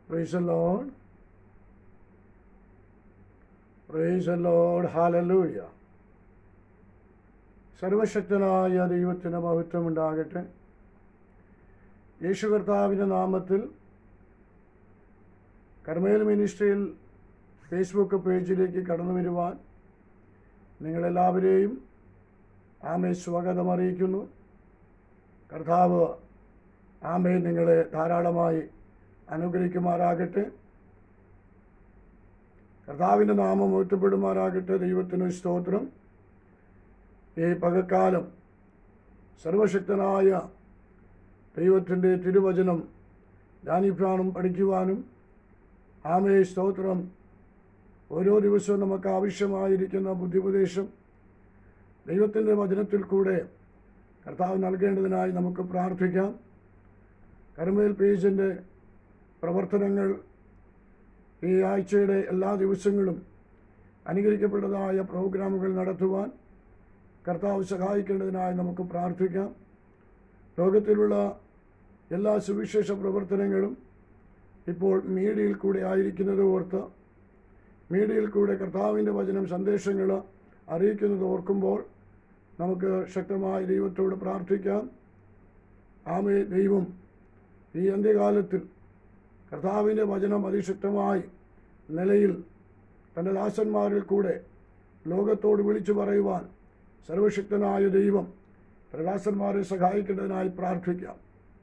Praise the Lord. Praise the Lord. Hallelujah. സർവശക്തനായ ദൈവത്തിന് മഹത്വം ഉണ്ടാകട്ടെ യേശു കർത്താവിൻ്റെ നാമത്തിൽ കർമ്മേൽ മിനിസ്ട്രിയിൽ ഫേസ്ബുക്ക് പേജിലേക്ക് കടന്നു വരുവാൻ നിങ്ങളെല്ലാവരെയും ആമേ സ്വാഗതം അറിയിക്കുന്നു കർത്താവ് ആമേ നിങ്ങളെ ധാരാളമായി അനുഗ്രഹിക്കുമാറാകട്ടെ കർത്താവിൻ്റെ നാമം ഒറ്റപ്പെടുമാറാകട്ടെ ദൈവത്തിന് സ്തോത്രം ഈ പകക്കാലം സർവശക്തനായ ദൈവത്തിൻ്റെ തിരുവചനം ധ്യാനിക്കാനും പഠിക്കുവാനും ആമേ സ്തോത്രം ഓരോ ദിവസവും നമുക്ക് ആവശ്യമായിരിക്കുന്ന ബുദ്ധിപദേശം ദൈവത്തിൻ്റെ വചനത്തിൽ കൂടെ കർത്താവ് നൽകേണ്ടതിനായി നമുക്ക് പ്രാർത്ഥിക്കാം കർമ്മേൽ പേജിൻ്റെ പ്രവർത്തനങ്ങൾ ഈ ആഴ്ചയുടെ എല്ലാ ദിവസങ്ങളും അനുകരിക്കപ്പെട്ടതായ പ്രോഗ്രാമുകൾ നടത്തുവാൻ കർത്താവ് സഹായിക്കേണ്ടതിനായി നമുക്ക് പ്രാർത്ഥിക്കാം ലോകത്തിലുള്ള എല്ലാ സുവിശേഷ പ്രവർത്തനങ്ങളും ഇപ്പോൾ മീഡിയയിൽ കൂടെ ആയിരിക്കുന്നത് ഓർത്ത് മീഡിയയിൽ കൂടെ കർത്താവിൻ്റെ വചനം സന്ദേശങ്ങൾ അറിയിക്കുന്നത് ഓർക്കുമ്പോൾ നമുക്ക് ശക്തമായി ദൈവത്തോട് പ്രാർത്ഥിക്കാം ആമേ ദൈവം ഈ അന്ത്യകാലത്തിൽ കർത്താവിൻ്റെ വചനം അതിശക്തമായി നിലയിൽ തൻ്റെ ദാസന്മാരിൽ കൂടെ ലോകത്തോട് വിളിച്ചു പറയുവാൻ സർവശക്തനായ ദൈവം പ്രദാസന്മാരെ സഹായിക്കേണ്ടതിനായി പ്രാർത്ഥിക്കാം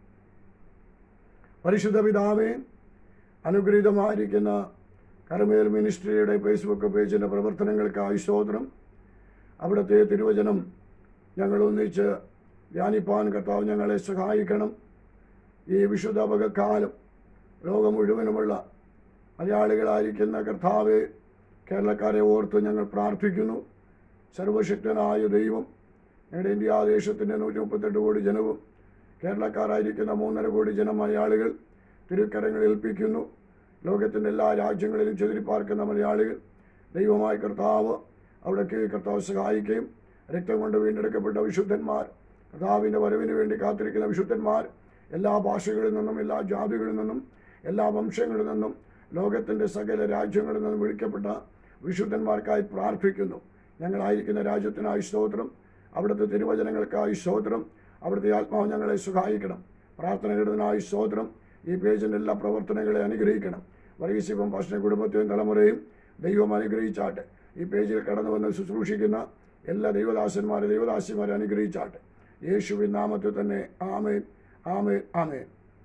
പരിശുദ്ധ പിതാവേ അനുഗ്രഹീതമായിരിക്കുന്ന കർമേൽ മിനിസ്ട്രിയുടെ ഫേസ്ബുക്ക് പേജിൻ്റെ പ്രവർത്തനങ്ങൾക്കായി സ്തോത്രം അവിടുത്തെ തിരുവചനം ഞങ്ങൾ ഒന്നിച്ച് ധ്യാനിപ്പാൻ കർത്താവ് ഞങ്ങളെ സഹായിക്കണം ഈ വിശുദ്ധ പകക്കാലം ലോകം മുഴുവനുമുള്ള മലയാളികളായിരിക്കുന്ന കർത്താവെ കേരളക്കാരെ ഓർത്ത് ഞങ്ങൾ പ്രാർത്ഥിക്കുന്നു സർവശക്തനായ ദൈവം ഞങ്ങളുടെ ഇന്ത്യ ദേശത്തിൻ്റെ നൂറ്റി മുപ്പത്തെട്ട് കോടി ജനവും കേരളക്കാരായിരിക്കുന്ന മൂന്നര കോടി ജനം മലയാളികൾ തിരുക്കരങ്ങളിൽ ഏൽപ്പിക്കുന്നു ലോകത്തിൻ്റെ എല്ലാ രാജ്യങ്ങളിലും ചെതിരിപ്പാർക്കുന്ന മലയാളികൾ ദൈവമായ കർത്താവ് അവിടേക്ക് കർത്താവ് സഹായിക്കുകയും രക്തം കൊണ്ട് വീണ്ടെടുക്കപ്പെട്ട വിശുദ്ധന്മാർ കർത്താവിൻ്റെ വരവിന് വേണ്ടി കാത്തിരിക്കുന്ന വിശുദ്ധന്മാർ എല്ലാ ഭാഷകളിൽ നിന്നും എല്ലാ ജാതികളിൽ നിന്നും എല്ലാ വംശങ്ങളിൽ നിന്നും ലോകത്തിൻ്റെ സകല രാജ്യങ്ങളിൽ നിന്നും വിളിക്കപ്പെട്ട വിശുദ്ധന്മാർക്കായി പ്രാർത്ഥിക്കുന്നു ഞങ്ങളായിരിക്കുന്ന രാജ്യത്തിനായി സ്തോത്രം അവിടുത്തെ തിരുവചനങ്ങൾക്കായി സ്തോത്രം അവിടുത്തെ ആത്മാവ് ഞങ്ങളെ സഹായിക്കണം പ്രാർത്ഥനകളിനായി സ്തോത്രം ഈ പേജിൻ്റെ എല്ലാ പ്രവർത്തനങ്ങളെ അനുഗ്രഹിക്കണം വർഗീസിപ്പം ഭക്ഷണ കുടുംബത്തെയും തലമുറയും ദൈവം അനുഗ്രഹിച്ചാട്ടെ ഈ പേജിൽ കടന്നു വന്ന് ശുശ്രൂഷിക്കുന്ന എല്ലാ ദൈവദാസന്മാരെ ദൈവദാസിമാരെ അനുഗ്രഹിച്ചാട്ടെ യേശുവിൻ നാമത്തിൽ തന്നെ ആമേൻ ആമേൻ ആമേൻ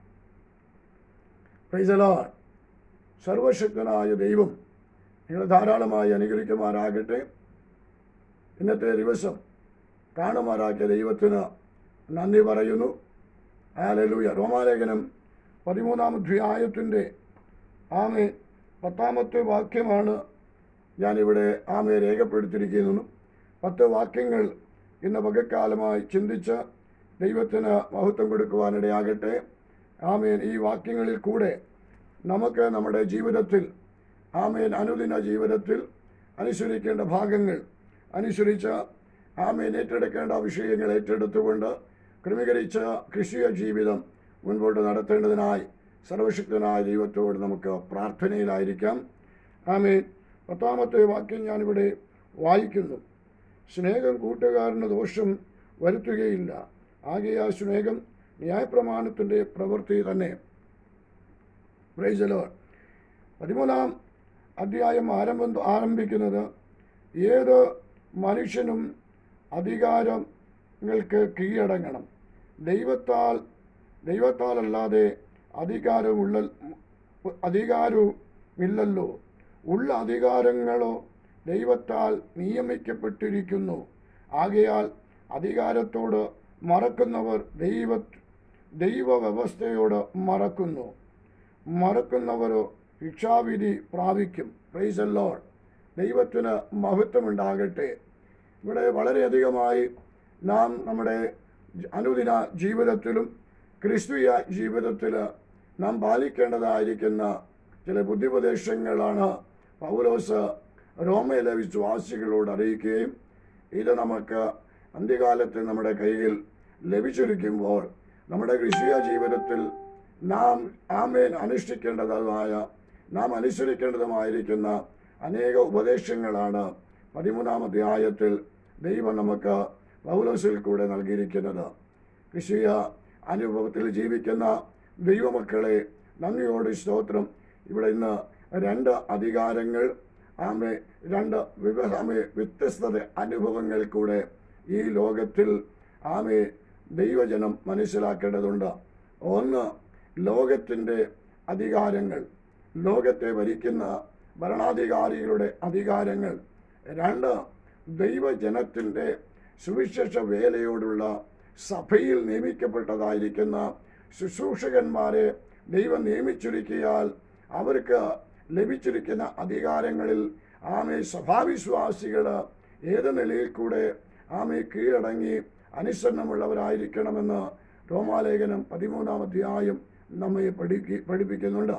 പ്രൈസലോൺ സർവശക്തനായ ദൈവം നിങ്ങളെ ധാരാളമായി അനുഗ്രഹിക്കുമാറാകട്ടെ ഇന്നത്തെ ദിവസം കാണുമാറാക്കിയ ദൈവത്തിന് നന്ദി പറയുന്നു ആലലൂയ റോമാലേഖനം പതിമൂന്നാം അധ്യായത്തിൻ്റെ ആമെ പത്താമത്തെ വാക്യമാണ് ഞാനിവിടെ ആമെ രേഖപ്പെടുത്തിയിരിക്കുന്നു പത്ത് വാക്യങ്ങൾ ഇന്ന് പകക്കാലമായി ചിന്തിച്ച് ദൈവത്തിന് മഹത്വം കൊടുക്കുവാനിടയാകട്ടെ ആമേൻ ഈ വാക്യങ്ങളിൽ കൂടെ നമുക്ക് നമ്മുടെ ജീവിതത്തിൽ ആമേൻ അനുദിന ജീവിതത്തിൽ അനുസരിക്കേണ്ട ഭാഗങ്ങൾ അനുസരിച്ച് ആമേൻ ഏറ്റെടുക്കേണ്ട വിഷയങ്ങൾ ഏറ്റെടുത്തുകൊണ്ട് ക്രമീകരിച്ച ക്രിസ്തീയ ജീവിതം മുൻപോട്ട് നടത്തേണ്ടതിനായി സർവശക്തനായ ദൈവത്തോട് നമുക്ക് പ്രാർത്ഥനയിലായിരിക്കാം ആമേൻ പത്താമത്തെ വാക്യം ഞാനിവിടെ വായിക്കുന്നു സ്നേഹം കൂട്ടുകാരന് ദോഷം വരുത്തുകയില്ല ആകെ ആ സ്നേഹം ന്യായപ്രമാണത്തിൻ്റെ പ്രവൃത്തി തന്നെ പ്രൈസലോ പതിമൂന്നാം അധ്യായം ആരംഭം ആരംഭിക്കുന്നത് ഏത് മനുഷ്യനും അധികാരങ്ങൾക്ക് കീഴടങ്ങണം ദൈവത്താൽ ദൈവത്താലല്ലാതെ അധികാരമുള്ള അധികാരവുമില്ലല്ലോ ഉള്ള അധികാരങ്ങളോ ദൈവത്താൽ നിയമിക്കപ്പെട്ടിരിക്കുന്നു ആകയാൽ അധികാരത്തോട് മറക്കുന്നവർ ദൈവ ദൈവ വ്യവസ്ഥയോട് മറക്കുന്നു മറക്കുന്നവരോ ശിക്ഷാവിധി പ്രാപിക്കും പ്രൈസ് ലോഡ് ദൈവത്തിന് മഹത്വമുണ്ടാകട്ടെ ഇവിടെ വളരെയധികമായി നാം നമ്മുടെ അനുദിന ജീവിതത്തിലും ക്രിസ്തീയ ജീവിതത്തിൽ നാം പാലിക്കേണ്ടതായിരിക്കുന്ന ചില ബുദ്ധിപദേശങ്ങളാണ് പൗലോസ് റോമയിലെ വിശ്വാസികളോട് അറിയിക്കുകയും ഇത് നമുക്ക് അന്ത്യകാലത്ത് നമ്മുടെ കയ്യിൽ ലഭിച്ചിരിക്കുമ്പോൾ നമ്മുടെ ക്രിസ്തീയ ജീവിതത്തിൽ നാം ആമേൻ അനുഷ്ഠിക്കേണ്ടതുമായ നാം അനുസരിക്കേണ്ടതുമായിരിക്കുന്ന അനേക ഉപദേശങ്ങളാണ് പതിമൂന്നാം അധ്യായത്തിൽ ദൈവം നമുക്ക് പൗലോസിൽ കൂടെ നൽകിയിരിക്കുന്നത് ക്രിസ്തീയ അനുഭവത്തിൽ ജീവിക്കുന്ന ദൈവമക്കളെ നന്ദിയോട് സ്തോത്രം ഇവിടെ ഇന്ന് രണ്ട് അധികാരങ്ങൾ ആമെ രണ്ട് വിവ ആമെ വ്യത്യസ്തത അനുഭവങ്ങൾ കൂടെ ഈ ലോകത്തിൽ ആമെ ദൈവജനം മനസ്സിലാക്കേണ്ടതുണ്ട് ഒന്ന് ലോകത്തിൻ്റെ അധികാരങ്ങൾ ലോകത്തെ ഭരിക്കുന്ന ഭരണാധികാരികളുടെ അധികാരങ്ങൾ രണ്ട് ദൈവജനത്തിൻ്റെ സുവിശേഷ വേലയോടുള്ള സഭയിൽ നിയമിക്കപ്പെട്ടതായിരിക്കുന്ന ശുശ്രൂഷകന്മാരെ ദൈവം നിയമിച്ചിരിക്കിയാൽ അവർക്ക് ലഭിച്ചിരിക്കുന്ന അധികാരങ്ങളിൽ ആമെ സഭാവിശ്വാസികൾ ഏത് നിലയിൽ കൂടെ ആമെ കീഴടങ്ങി അനുസരണമുള്ളവരായിരിക്കണമെന്ന് റോമാലേഖനം പതിമൂന്നാം അധ്യായം നമ്മെ പഠിക്കി പഠിപ്പിക്കുന്നുണ്ട്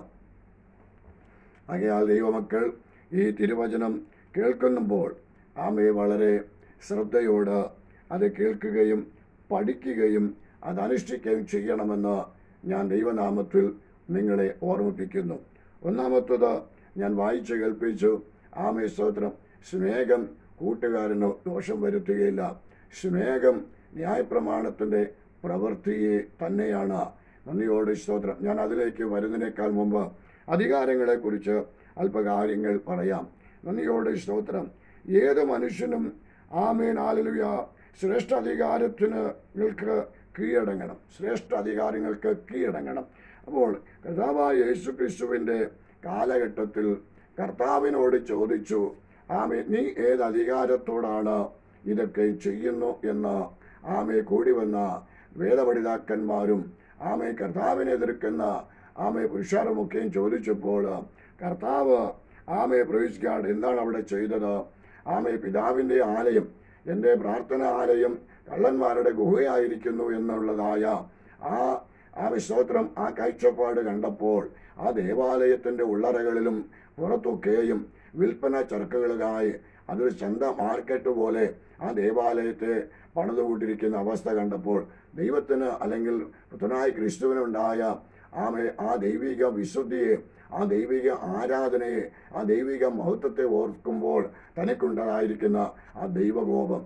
ആകയാൽ ദൈവമക്കൾ ഈ തിരുവചനം കേൾക്കുമ്പോൾ ആമയെ വളരെ ശ്രദ്ധയോട് അത് കേൾക്കുകയും പഠിക്കുകയും അത് അനുഷ്ഠിക്കുകയും ചെയ്യണമെന്ന് ഞാൻ ദൈവനാമത്തിൽ നിങ്ങളെ ഓർമ്മിപ്പിക്കുന്നു ഒന്നാമത്തത് ഞാൻ വായിച്ചു കേൾപ്പിച്ചു ആമേ സ്തോത്രം സ്നേഹം കൂട്ടുകാരന് ദോഷം വരുത്തുകയില്ല സ്നേഹം ന്യായപ്രമാണത്തിൻ്റെ പ്രവൃത്തിയെ തന്നെയാണ് നന്ദിയോട് സ്തോത്രം ഞാൻ അതിലേക്ക് വരുന്നതിനേക്കാൾ മുമ്പ് അധികാരങ്ങളെക്കുറിച്ച് അല്പകാര്യങ്ങൾ പറയാം നന്ദിയോട് സ്തോത്രം ഏത് മനുഷ്യനും ആമേൻ ആലുയ ശ്രേഷ്ഠ അധികാരത്തിന് ങ്ങൾക്ക് കീഴടങ്ങണം ശ്രേഷ്ഠ അധികാരങ്ങൾക്ക് കീഴടങ്ങണം അപ്പോൾ കർത്താവായ യേശു ക്രിസ്തുവിൻ്റെ കാലഘട്ടത്തിൽ കർത്താവിനോട് ചോദിച്ചു ആമേ നീ ഏത് അധികാരത്തോടാണ് ഇതൊക്കെ ചെയ്യുന്നു എന്ന് ആമെ കൂടി വന്ന വേദപഠിതാക്കന്മാരും ആമെ കർത്താവിനെ എതിർക്കുന്ന ആമെ പുരുഷാരമൊക്കെയും ചോദിച്ചപ്പോൾ കർത്താവ് ആമെ പ്രവേശിക്കാട് എന്താണ് അവിടെ ചെയ്തത് ആമെ പിതാവിൻ്റെ ആലയം എൻ്റെ പ്രാർത്ഥന ആലയം കള്ളന്മാരുടെ ഗുഹയായിരിക്കുന്നു എന്നുള്ളതായ ആ ആ സ്തോത്രം ആ കാഴ്ചപ്പാട് കണ്ടപ്പോൾ ആ ദേവാലയത്തിൻ്റെ ഉള്ളറകളിലും പുറത്തൊക്കെയും വിൽപ്പന ചരക്കുകളുമായി അതൊരു ചന്ത മാർക്കറ്റ് പോലെ ആ ദേവാലയത്തെ പണിതുകൂട്ടിരിക്കുന്ന അവസ്ഥ കണ്ടപ്പോൾ ദൈവത്തിന് അല്ലെങ്കിൽ പുത്രനായ ക്രിസ്തുവിനുണ്ടായ ആമെ ആ ദൈവിക വിശുദ്ധിയെ ആ ദൈവിക ആരാധനയെ ആ ദൈവിക മഹത്വത്തെ ഓർക്കുമ്പോൾ തനിക്കുണ്ടായിരിക്കുന്ന ആ ദൈവകോപം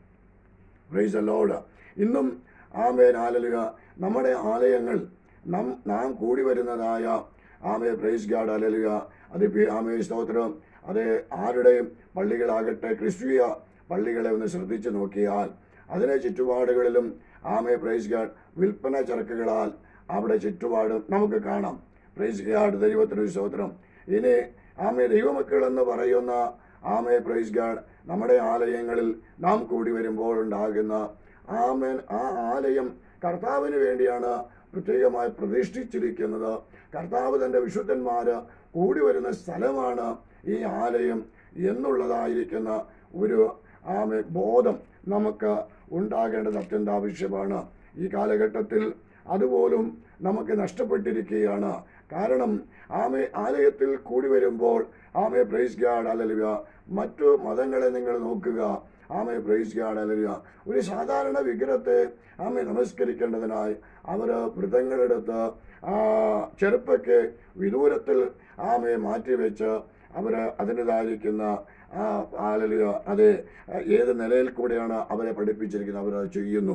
പ്രൈസ് ലോഡ് ഇന്നും ആമേൻ ആലലുക നമ്മുടെ ആലയങ്ങൾ നം നാം കൂടി വരുന്നതായ ആമേ പ്രൈസ് ഗാഡ് അലലുക അത് പി- ആമേ സ്തോത്രം അത് ആരുടെയും പള്ളികളാകട്ടെ ക്രിസ്തീയ പള്ളികളെ ഒന്ന് ശ്രദ്ധിച്ചു നോക്കിയാൽ അതിനെ ചുറ്റുപാടുകളിലും ആമേ പ്രൈസ് ഗാഡ് വിൽപ്പന ചരക്കുകളാൽ അവിടെ ചുറ്റുപാടും നമുക്ക് കാണാം പ്രൈസ് ഗാഡ് ദൈവത്തിന് സ്തോത്രം ഇനി ആമേ ദൈവമക്കൾ എന്ന് പറയുന്ന ആമേ പ്രൈസ് ഗാഡ് നമ്മുടെ ആലയങ്ങളിൽ നാം കൂടി വരുമ്പോൾ ഉണ്ടാകുന്ന ആമേൻ ആ ആലയം കർത്താവിന് വേണ്ടിയാണ് പ്രത്യേകമായി പ്രതിഷ്ഠിച്ചിരിക്കുന്നത് കർത്താവ് തൻ്റെ വിശുദ്ധന്മാര് കൂടി വരുന്ന സ്ഥലമാണ് ഈ ആലയം എന്നുള്ളതായിരിക്കുന്ന ഒരു ആമെ ബോധം നമുക്ക് ഉണ്ടാകേണ്ടത് അത്യന്താവശ്യമാണ് ഈ കാലഘട്ടത്തിൽ അതുപോലും നമുക്ക് നഷ്ടപ്പെട്ടിരിക്കുകയാണ് കാരണം ആമെ ആലയത്തിൽ കൂടി വരുമ്പോൾ ആമെ പ്രൈസ് ഗാഡ് അലലുക മറ്റു മതങ്ങളെ നിങ്ങൾ നോക്കുക ആമെ പ്രൈസ് ഗാഡ് അലലുക ഒരു സാധാരണ വിഗ്രഹത്തെ ആമെ നമസ്കരിക്കേണ്ടതിനായി അവർ വൃതങ്ങളെടുത്ത് ആ ചെറുപ്പൊക്കെ വിദൂരത്തിൽ ആമയെ മാറ്റിവെച്ച് അവർ അതിൻ്റെതായിരിക്കുന്ന ആ ആലലുക അത് ഏത് നിലയിൽ കൂടെയാണ് അവരെ പഠിപ്പിച്ചിരിക്കുന്നത് അവരത് ചെയ്യുന്നു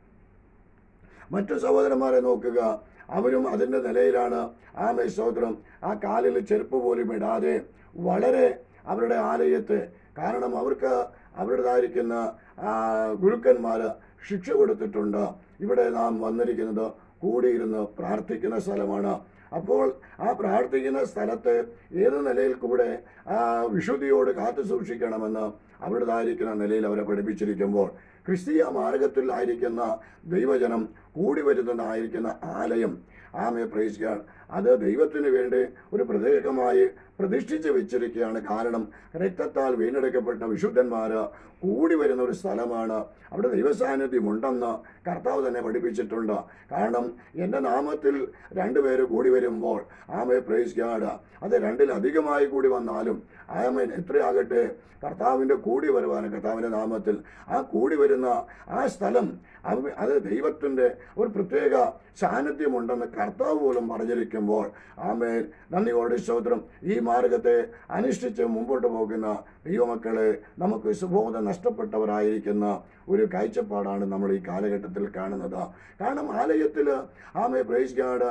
മറ്റു സഹോദരന്മാരെ നോക്കുക അവരും അതിൻ്റെ നിലയിലാണ് ആ സ്തോത്രം ആ കാലിൽ ചെരുപ്പ് പോലും ഇടാതെ വളരെ അവരുടെ ആലയത്തെ കാരണം അവർക്ക് അവരുടേതായിരിക്കുന്ന ആ ഗുരുക്കന്മാർ ശിക്ഷ കൊടുത്തിട്ടുണ്ട് ഇവിടെ നാം വന്നിരിക്കുന്നത് കൂടിയിരുന്ന് പ്രാർത്ഥിക്കുന്ന സ്ഥലമാണ് അപ്പോൾ ആ പ്രാർത്ഥിക്കുന്ന സ്ഥലത്ത് ഏത് നിലയിൽ കൂടെ ആ വിശുദ്ധിയോട് കാത്തു സൂക്ഷിക്കണമെന്ന് അവരുടേതായിരിക്കുന്ന നിലയിൽ അവരെ പഠിപ്പിച്ചിരിക്കുമ്പോൾ ക്രിസ്തീയ മാർഗത്തിലായിരിക്കുന്ന ദൈവജനം കൂടി വരുന്നതായിരിക്കുന്ന ആലയം ആമെ പ്രൈസ് ഗാഡ് അത് ദൈവത്തിന് വേണ്ടി ഒരു പ്രത്യേകമായി പ്രതിഷ്ഠിച്ച് വെച്ചിരിക്കുകയാണ് കാരണം രക്തത്താൽ വീണ്ടെടുക്കപ്പെട്ട വിശുദ്ധന്മാര് കൂടി വരുന്ന ഒരു സ്ഥലമാണ് അവിടെ ദൈവസാന്നിധ്യം ഉണ്ടെന്ന് കർത്താവ് തന്നെ പഠിപ്പിച്ചിട്ടുണ്ട് കാരണം എൻ്റെ നാമത്തിൽ രണ്ടുപേര് കൂടി വരുമ്പോൾ ആമേ പ്രൈസ് ഗാഡ് അത് രണ്ടിലധികമായി കൂടി വന്നാലും ആമേൻ എത്രയാകട്ടെ കർത്താവിൻ്റെ കൂടി വരുവാൻ കർത്താവിൻ്റെ നാമത്തിൽ ആ കൂടി വരുന്ന ആ സ്ഥലം അവ- അത് ദൈവത്തിൻ്റെ ഒരു പ്രത്യേക സാന്നിധ്യമുണ്ടെന്ന് കർത്താവ് പോലും പറഞ്ഞിരിക്കുമ്പോൾ ആമേൻ നന്ദിയോടെ സ്തോത്രം ഈ മാർഗത്തെ അനുഷ്ഠിച്ച് മുമ്പോട്ട് പോകുന്ന ദൈവമക്കളെ നമുക്ക് സുബോധം നഷ്ടപ്പെട്ടവരായിരിക്കുന്ന ഒരു കാഴ്ചപ്പാടാണ് നമ്മൾ ഈ കാലഘട്ടത്തിൽ കാണുന്നത് കാരണം ആലയത്തിൽ ആമേ പ്രൈസ് ഗാഡ്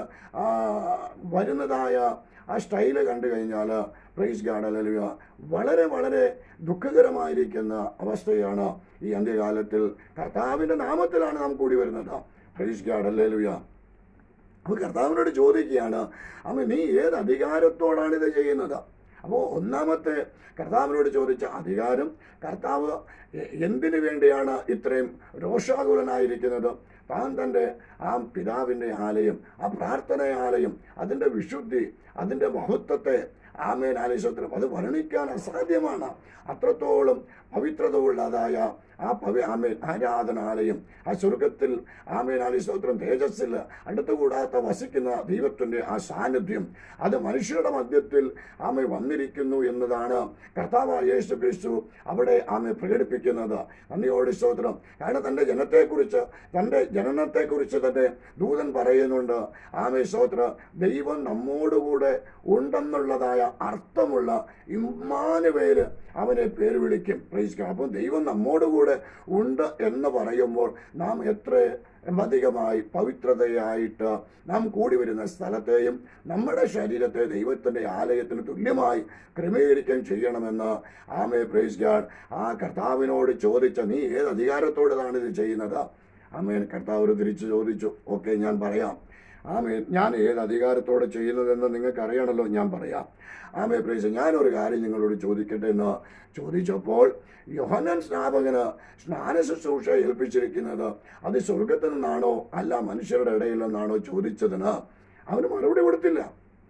വരുന്നതായ ആ സ്റ്റൈല് കണ്ടു കഴിഞ്ഞാൽ പ്രൈസ് ഗാഡ് അല്ലുക വളരെ വളരെ ദുഃഖകരമായിരിക്കുന്ന അവസ്ഥയാണ് ഈ അന്ത്യകാലത്തിൽ കർത്താവിൻ്റെ നാമത്തിലാണ് നാം കൂടി വരുന്നത് പ്രൈസ് ഗാഡ് അല്ലേലുയ അപ്പോൾ കർത്താവിനോട് ചോദിക്കുകയാണ് അമ്മ നീ ഏത് അധികാരത്തോടാണ് ഇത് ചെയ്യുന്നത് അപ്പോൾ ഒന്നാമത്തെ കർത്താവിനോട് ചോദിച്ച അധികാരം കർത്താവ് എ- എന്തിനു വേണ്ടിയാണ് ഇത്രയും രോഷാകുലനായിരിക്കുന്നത് താൻ തൻ്റെ ആ പിതാവിൻ്റെ ആലയം ആ പ്രാർത്ഥനയാലയം അതിൻ്റെ വിശുദ്ധി അതിൻ്റെ മഹത്വത്തെ ആമേൻ ആലയസ്വത്രം അത് വർണ്ണിക്കാൻ അസാധ്യമാണ് അത്രത്തോളം പവിത്രത ഉള്ളതായ ആ പവി ആമേൻ ആരാധനാലയം ആ സ്വർഗത്തിൽ ആമേൻ ആലയസ്തോത്രം തേജസ്സിൽ അടുത്തുകൂടാത്ത വസിക്കുന്ന ദൈവത്തിൻ്റെ ആ സാന്നിധ്യം അത് മനുഷ്യരുടെ മധ്യത്തിൽ ആമ വന്നിരിക്കുന്നു എന്നതാണ് കർത്താവായ യേശു ക്രിസ്തു അവിടെ ആമ പ്രകടിപ്പിക്കുന്നത് നന്ദിയോട് സ്തോത്രം കാരണം തൻ്റെ ജനത്തെക്കുറിച്ച് തൻ്റെ ജനനത്തെക്കുറിച്ച് തന്നെ ദൂതൻ പറയുന്നുണ്ട് ആമേ സ്തോത്ര ദൈവം നമ്മോടുകൂടെ ഉണ്ടെന്നുള്ളതായ അർത്ഥമുള്ള ഇമ്മാനുവേല് അവനെ പേര് വിളിക്കും പ്രൈസ് അപ്പം ദൈവം നമ്മോടുകൂടെ ഉണ്ട് എന്ന് പറയുമ്പോൾ നാം എത്ര അധികമായി പവിത്രതയായിട്ട് നാം കൂടി വരുന്ന സ്ഥലത്തെയും നമ്മുടെ ശരീരത്തെ ദൈവത്തിൻ്റെ ആലയത്തിന് തുല്യമായി ക്രമീകരിക്കുകയും ചെയ്യണമെന്ന് ആമേ പ്രൈസ് ഗാഡ് ആ കർത്താവിനോട് ചോദിച്ച നീ ഏത് അധികാരത്തോടാണ് ഇത് ചെയ്യുന്നത് ആമേൻ കർത്താവ് തിരിച്ചു ചോദിച്ചു ഓക്കെ ഞാൻ പറയാം ആമേൻ ഞാൻ ഏത് അധികാരത്തോടെ ചെയ്യുന്നതെന്ന് നിങ്ങൾക്ക് അറിയണമല്ലോ ഞാൻ പറയാം ആമേ പ്രൈസ് ഞാനൊരു കാര്യം നിങ്ങളോട് ചോദിക്കട്ടെ എന്ന് ചോദിച്ചപ്പോൾ യോഹനൻ സ്നാപകന് സ്നാന ശുശ്രൂഷ ഏൽപ്പിച്ചിരിക്കുന്നത് അത് സ്വർഗത്തിൽ നിന്നാണോ അല്ല മനുഷ്യരുടെ ഇടയിൽ നിന്നാണോ ചോദിച്ചതിന് അവന് മറുപടി കൊടുത്തില്ല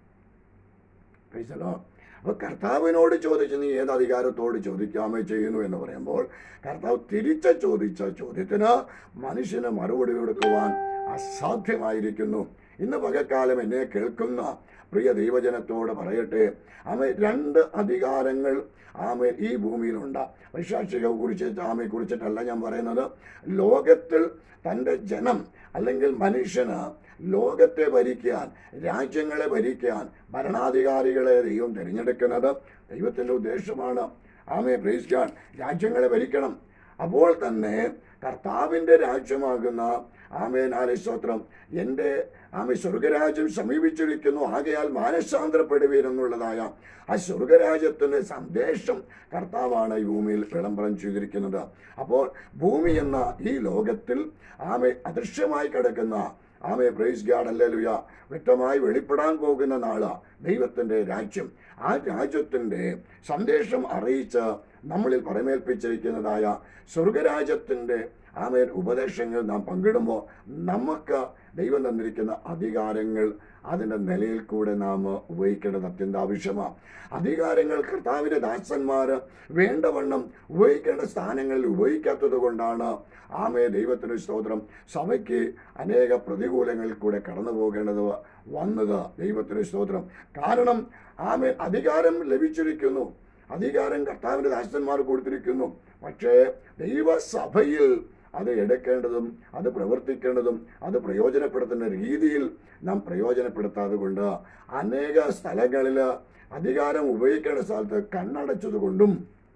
പ്രൈസലോ അപ്പൊ കർത്താവിനോട് ചോദിച്ച് നീ ഏത് അധികാരത്തോട് ചോദിക്കാമേ ചെയ്യുന്നു എന്ന് പറയുമ്പോൾ കർത്താവ് തിരിച്ച ചോദിച്ച ചോദ്യത്തിന് മനുഷ്യന് മറുപടി കൊടുക്കുവാൻ അസാധ്യമായിരിക്കുന്നു ഇന്ന് പകൽക്കാലം എന്നെ കേൾക്കുന്ന പ്രിയ ദൈവജനത്തോട് പറയട്ടെ ആമേ രണ്ട് അധികാരങ്ങൾ ആമേ ഈ ഭൂമിയിലുണ്ട് വൈശാക്ഷികയെ കുറിച്ച് ആമയെ കുറിച്ചിട്ടല്ല ഞാൻ പറയുന്നത് ലോകത്തിൽ തൻ്റെ ജനം അല്ലെങ്കിൽ മനുഷ്യന് ലോകത്തെ ഭരിക്കാൻ രാജ്യങ്ങളെ ഭരിക്കാൻ ഭരണാധികാരികളെ ദൈവം തിരഞ്ഞെടുക്കുന്നത് ദൈവത്തിൻ്റെ ഉദ്ദേശമാണ് ആമേ പ്രേസിക്കാൻ രാജ്യങ്ങളെ ഭരിക്കണം അപ്പോൾ തന്നെ കർത്താവിൻ്റെ രാജ്യമാകുന്ന ആമേൻ ആലസ്തോത്രം എൻ്റെ ആമെ സ്വർഗരാജ്യം സമീപിച്ചിരിക്കുന്നു ആകയാൽ മാനസാന്തരപ്പെടുവീൻ എന്നുള്ളതായ ആ സ്വർഗരാജ്യത്തിൻ്റെ സന്ദേശം കർത്താവാണ് ഈ ഭൂമിയിൽ വിളംബരം ചെയ്തിരിക്കുന്നത് അപ്പോൾ ഭൂമി എന്ന ഈ ലോകത്തിൽ ആമെ അദൃശ്യമായി കിടക്കുന്ന ആമെ പ്രൈസ് ഗാഡ് അല്ലേലുയ വ്യക്തമായി വെളിപ്പെടാൻ പോകുന്ന നാള് ദൈവത്തിൻ്റെ രാജ്യം ആ രാജ്യത്തിൻ്റെ സന്ദേശം അറിയിച്ച് നമ്മളിൽ പരമേൽപ്പിച്ചിരിക്കുന്നതായ സ്വർഗരാജ്യത്തിൻ്റെ ആമേൻ ഉപദേശങ്ങൾ നാം പങ്കിടുമ്പോൾ നമുക്ക് ദൈവം തന്നിരിക്കുന്ന അധികാരങ്ങൾ അതിൻ്റെ നിലയിൽ കൂടെ നാം ഉപയോഗിക്കേണ്ടത് അത്യന്താവശ്യമാണ് അധികാരങ്ങൾ കർത്താവിൻ്റെ ദാസന്മാർ വേണ്ടവണ്ണം ഉപയോഗിക്കേണ്ട സ്ഥാനങ്ങളിൽ ഉപയോഗിക്കാത്തത് കൊണ്ടാണ് ആമേ ദൈവത്തിന് സ്തോത്രം സഭയ്ക്ക് അനേക പ്രതികൂലങ്ങളിൽ കൂടെ കടന്നു പോകേണ്ടത് വന്നത് ദൈവത്തിന് സ്തോത്രം കാരണം ആമേ അധികാരം ലഭിച്ചിരിക്കുന്നു അധികാരം കർത്താവിൻ്റെ ദാസന്മാർ കൊടുത്തിരിക്കുന്നു പക്ഷേ ദൈവസഭയിൽ അത് എടുക്കേണ്ടതും അത് പ്രവർത്തിക്കേണ്ടതും അത് പ്രയോജനപ്പെടുത്തുന്ന രീതിയിൽ നാം പ്രയോജനപ്പെടുത്താതെ കൊണ്ട് അനേക സ്ഥലങ്ങളിൽ അധികാരം ഉപയോഗിക്കേണ്ട സ്ഥലത്ത് കണ്ണടച്ചത് കൊണ്ടും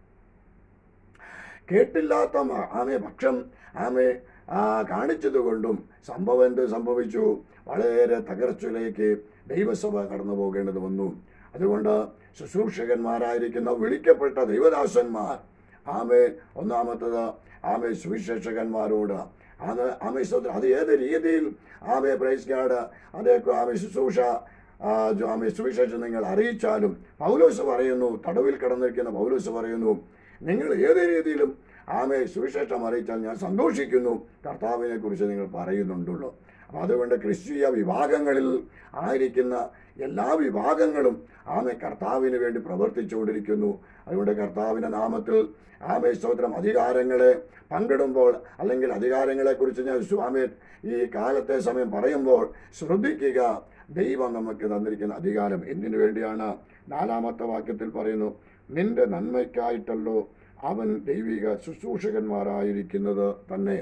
കേട്ടില്ലാത്ത മ- ആമെ പക്ഷം ആമെ ആ കാണിച്ചത് കൊണ്ടും സംഭവം എന്ത് സംഭവിച്ചു വളരെ തകർച്ചയിലേക്ക് ദൈവസഭ കടന്നു പോകേണ്ടത് വന്നു അതുകൊണ്ട് ശുശ്രൂഷകന്മാരായിരിക്കുന്ന വിളിക്കപ്പെട്ട ദൈവദാസന്മാർ ആമേ ഒന്നാമത്തത് ആമേ സുവിശേഷകന്മാരോട് അത് ആമേ സ്തോത്രം അത് ഏത് രീതിയിൽ ആമേ പ്രൈസ് ഗാഡ് അതേ ആമേ ശുശ്രൂഷ ആ, ജോ- ആമേ സുവിശേഷം നിങ്ങൾ അറിയിച്ചാലും പൗലോസ് പറയുന്നു തടവിൽ കിടന്നിരിക്കുന്ന പൗലോസ് പറയുന്നു നിങ്ങൾ ഏത് രീതിയിലും ആമേ സുവിശേഷം അറിയിച്ചാൽ ഞാൻ സന്തോഷിക്കുന്നു കർത്താവിനെ കുറിച്ച് നിങ്ങൾ പറയുന്നുണ്ടുള്ളൂ അപ്പം അതുകൊണ്ട് ക്രിസ്തീയ വിഭാഗങ്ങളിൽ ആയിരിക്കുന്ന എല്ലാ വിഭാഗങ്ങളും ആമെ കർത്താവിന് വേണ്ടി പ്രവർത്തിച്ചുകൊണ്ടിരിക്കുന്നു അതുകൊണ്ട് കർത്താവിൻ്റെ നാമത്തിൽ ആമേ സ്തോത്രം അധികാരങ്ങളെ പങ്കിടുമ്പോൾ അല്ലെങ്കിൽ അധികാരങ്ങളെക്കുറിച്ച് ഞാൻ സ്വാമി ഈ കാലത്തെ സമയം പറയുമ്പോൾ ശ്രദ്ധിക്കുക ദൈവം നമുക്ക് തന്നിരിക്കുന്ന അധികാരം എന്തിനു വേണ്ടിയാണ് നാലാമത്തെ വാക്യത്തിൽ പറയുന്നു നിന്റെ നന്മയ്ക്കായിട്ടല്ലോ അവൻ ദൈവിക ശുശ്രൂഷകന്മാരായിരിക്കുന്നത് തന്നെ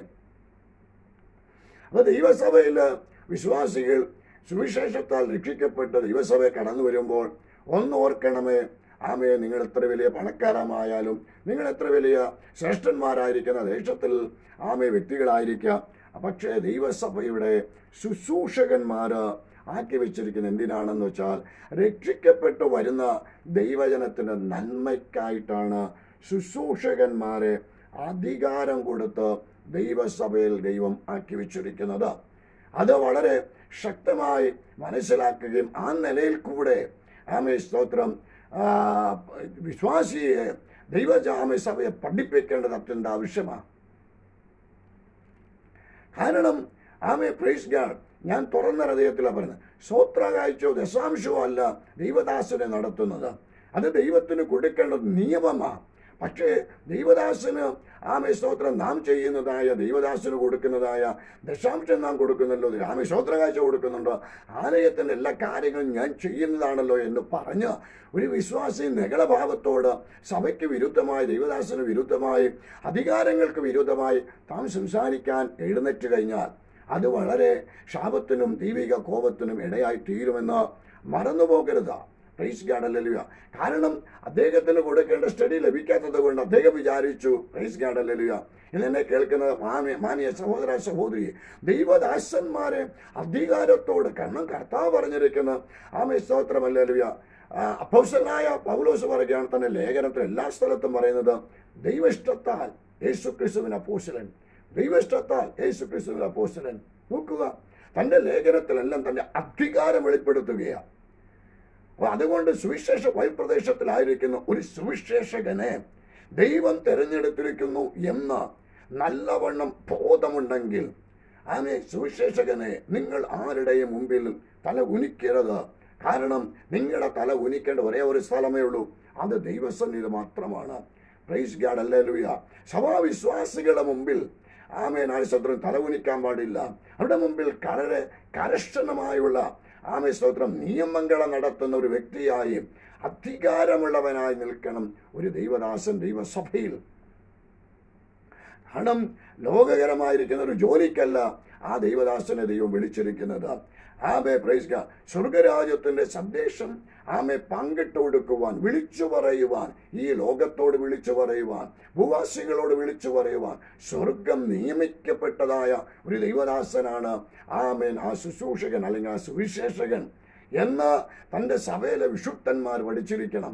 അപ്പൊ ദൈവസഭയിൽ വിശ്വാസികൾ സുവിശേഷത്താൽ രക്ഷിക്കപ്പെട്ട് ദൈവസഭയെ കടന്നു വരുമ്പോൾ ഒന്ന് ഓർക്കണമേ ആമയെ നിങ്ങൾ എത്ര വലിയ പണക്കാരമായാലും നിങ്ങൾ എത്ര വലിയ ശ്രേഷ്ഠന്മാരായിരിക്കുന്ന ദേശത്തിൽ ആമെ വ്യക്തികളായിരിക്കാം പക്ഷേ ദൈവസഭയുടെ ശുശ്രൂഷകന്മാർ ആക്കി വെച്ചിരിക്കുന്ന എന്തിനാണെന്ന് വെച്ചാൽ രക്ഷിക്കപ്പെട്ടു വരുന്ന ദൈവജനത്തിൻ്റെ നന്മയ്ക്കായിട്ടാണ് ശുശ്രൂഷകന്മാരെ അധികാരം കൊടുത്ത് ദൈവസഭയിൽ ദൈവം ആക്കി വെച്ചിരിക്കുന്നത് അത് വളരെ ശക്തമായി മനസ്സിലാക്കുകയും ആ നിലയിൽ കൂടെ ആമേ സ്തോത്രം ആ, വിശ്വാസിയെ ദൈവജാമ സഭയെ പഠിപ്പിക്കേണ്ടത് അത്യന്ത ആവശ്യമാണ് കാരണം ആമേ പ്രൈസ് ഗാഡ് ഞാൻ തുറന്ന ഹൃദയത്തിലാണ് പറയുന്നത് സ്വോത്ര കാഴ്ചയോ ദശാംശമോ അല്ല ദൈവദാസനെ നടത്തുന്നത് അത് ദൈവത്തിന് കൊടുക്കേണ്ടത് നിയമമാണ് പക്ഷേ ദൈവദാസന് ആമേ സ്തോത്രം നാം ചെയ്യുന്നതായ ദൈവദാസന് കൊടുക്കുന്നതായ ദശാംശം നാം കൊടുക്കുന്നല്ലോ ആമേ സ്തോത്ര കാഴ്ച കൊടുക്കുന്നുണ്ടോ ആലയത്തിൻ്റെ എല്ലാ കാര്യങ്ങളും ഞാൻ ചെയ്യുന്നതാണല്ലോ എന്ന് പറഞ്ഞ് ഒരു വിശ്വാസി നഗളഭാവത്തോട് സഭയ്ക്ക് വിരുദ്ധമായി ദൈവദാസന് വിരുദ്ധമായി അധികാരങ്ങൾക്ക് വിരുദ്ധമായി താൻ സംസാരിക്കാൻ എഴുന്നേറ്റ് കഴിഞ്ഞാൽ അത് വളരെ ശാപത്തിനും ദൈവിക കോപത്തിനും ഇടയായി തീരുമെന്ന് മറന്നുപോകരുത് പ്രൈസ് ഗാഡല്ലുക കാരണം അദ്ദേഹത്തിന് കൊടുക്കേണ്ട സ്റ്റഡി ലഭിക്കാത്തത് കൊണ്ട് അദ്ദേഹം വിചാരിച്ചു പ്രൈസ് ഗാഡല്ലുക ഇന്നെന്നെ കേൾക്കുന്ന മാന്യ മാന്യ സഹോദര സഹോദരി ദൈവദാസന്മാരെ അധികാരത്തോട് കാരണം കർത്താവ് പറഞ്ഞിരിക്കുന്ന ആമേ സ്തോത്രമല്ലുക അപ്പൗസനായ പൗലോസ് പറയുകയാണ് തന്നെ ലേഖനത്തിൽ എല്ലാ സ്ഥലത്തും പറയുന്നത് ദൈവഇഷ്ടത്താൽ യേശു ക്രിസ്തുവിന് അപ്പോസലൻ ദൈവഇഷ്ടത്താൽ യേശു ക്രിസ്തുവിന് അപ്പോസലൻ നോക്കുക തന്റെ ലേഖനത്തിലെല്ലാം തന്റെ അധികാരം വെളിപ്പെടുത്തുകയാണ് അപ്പൊ അതുകൊണ്ട് സുവിശേഷ വൈപ്രദേശത്തിലായിരിക്കുന്ന ഒരു സുവിശേഷകനെ ദൈവം തെരഞ്ഞെടുത്തിരിക്കുന്നു എന്ന് നല്ലവണ്ണം ബോധമുണ്ടെങ്കിൽ ആമേ സുവിശേഷകനെ നിങ്ങൾ ആരുടെയും മുമ്പിൽ തല ഉനിക്കരുത് കാരണം നിങ്ങളുടെ തല ഉനിക്കേണ്ട ഒരേ ഒരു സ്ഥലമേ ഉള്ളൂ അത് ദൈവസന്നിധി മാത്രമാണ് പ്രൈസ് ഗാഡ് അല്ലേ ലൂയ സഭാവിശ്വാസികളുടെ മുമ്പിൽ ആമേൻ ആശുപത്രം തല ഉനിക്കാൻ പാടില്ല അവരുടെ മുമ്പിൽ വളരെ കർശനമായുള്ള ആമേ സ്തോത്രം നിയമങ്ങളെ നടത്തുന്ന ഒരു വ്യക്തിയായി അധികാരമുള്ളവനായി നിൽക്കണം ഒരു ദൈവദാസൻ ദൈവസഭയിൽ കാരണം ലോകകരമായിരിക്കുന്ന ഒരു ജോലിക്കല്ല ആ ദൈവദാസനെ ദൈവം വിളിച്ചിരിക്കുന്നത് ആമെ പ്രൈസ് സ്വർഗരാജ്യത്തിന്റെ സന്ദേശം ആമെ പങ്കിട്ട് കൊടുക്കുവാൻ വിളിച്ചു പറയുവാൻ ഈ ലോകത്തോട് വിളിച്ചു പറയുവാൻ ഭൂവാസികളോട് വിളിച്ചു പറയുവാൻ സ്വർഗം നിയമിക്കപ്പെട്ടതായ ഒരു ദൈവദാസനാണ് ആമേൻ ആ ശുശ്രൂഷകൻ അല്ലെങ്കിൽ ആ സുവിശേഷകൻ എന്ന് തൻ്റെ സഭയിലെ വിശുദ്ധന്മാർ പഠിച്ചിരിക്കണം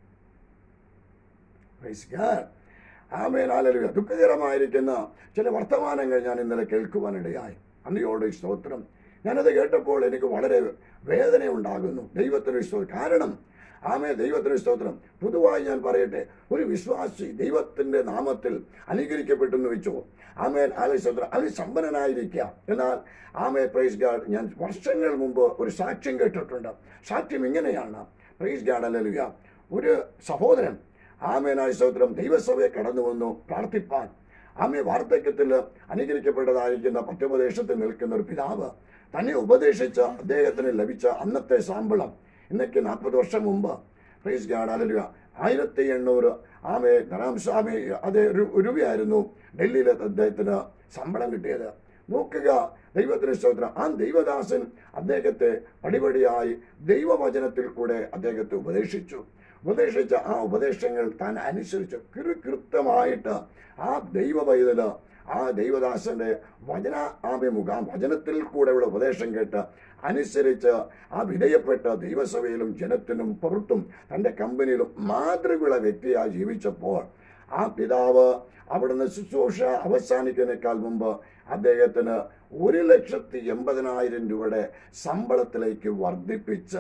Praise God. ആമേൻ ആലലുക ദുഃഖകരമായിരിക്കുന്ന ചില വർത്തമാനങ്ങൾ ഞാൻ ഇന്നലെ കേൾക്കുവാനിടയായി അന്നയോട് സ്തോത്രം ഞാനത് കേട്ടപ്പോൾ എനിക്ക് വളരെ വേദന ഉണ്ടാകുന്നു ദൈവത്തിന് സ്തോത്രം കാരണം ആമേ ദൈവത്തിന് സ്തോത്രം പൊതുവായി ഞാൻ പറയട്ടെ ഒരു വിശ്വാസി ദൈവത്തിന്റെ നാമത്തിൽ അനുകരിക്കപ്പെട്ടെന്ന് വെച്ചോ ആമേൻ ആലയ സ്തോത്രം അത് സമ്പന്നനായിരിക്കാം എന്നാൽ ആമേ പ്രൈസ് ഗാഡ് ഞാൻ വർഷങ്ങൾ മുമ്പ് ഒരു സാക്ഷ്യം കേട്ടിട്ടുണ്ട് സാക്ഷ്യം ഇങ്ങനെയാണ് പ്രൈസ് ഗാഡ് അല്ലലുക ഒരു സഹോദരൻ ആമേനായ സ്തോത്രം ദൈവസഭയെ കടന്നു വന്നു പ്രാർത്ഥിപ്പാൻ ആമേ വാർദ്ധക്യത്തിൽ അനുകരിക്കപ്പെട്ടതായിരിക്കുന്ന പത്യോപദേശത്തിൽ നിൽക്കുന്ന ഒരു പിതാവ് തന്നെ ഉപദേശിച്ച അദ്ദേഹത്തിന് ലഭിച്ച അന്നത്തെ ശമ്പളം ഇന്നേക്ക് നാൽപ്പത് വർഷം മുമ്പ് പ്രൈസ് ഗാഡ് അലലുക ആയിരത്തി എണ്ണൂറ് ആമേ ധരാം സ്വാമി അത് രു- രൂപയായിരുന്നു ഡൽഹിയിൽ അദ്ദേഹത്തിന് ശമ്പളം കിട്ടിയത് നോക്കുക ദൈവത്തിന് സ്തോത്രം ആ ദൈവദാസൻ അദ്ദേഹത്തെ പടിപടിയായി ദൈവവചനത്തിൽ കൂടെ അദ്ദേഹത്തെ ഉപദേശിച്ചു ഉപദേശിച്ച ആ ഉപദേശങ്ങൾ താൻ അനുസരിച്ച് കൃ കൃത്യമായിട്ട് ആ ദൈവ പൈതല് ആ ദൈവദാസന്റെ വചന ആഭിമുഖം വചനത്തിൽ കൂടെയുള്ള ഉപദേശം കേട്ട് അനുസരിച്ച് ആ വിധേയപ്പെട്ട് ദൈവസഭയിലും ജനത്തിനും പുറത്തും തൻ്റെ കമ്പനിയിലും മാതൃകയുള്ള വ്യക്തിയായി ജീവിച്ചപ്പോൾ ആ പിതാവ് അവിടുന്ന് ശുശ്രൂഷ അവസാനിക്കുന്നതിനേക്കാൾ മുമ്പ് അദ്ദേഹത്തിന് ഒരു ലക്ഷത്തി എൺപതിനായിരം രൂപയുടെ ശമ്പളത്തിലേക്ക് വർദ്ധിപ്പിച്ച്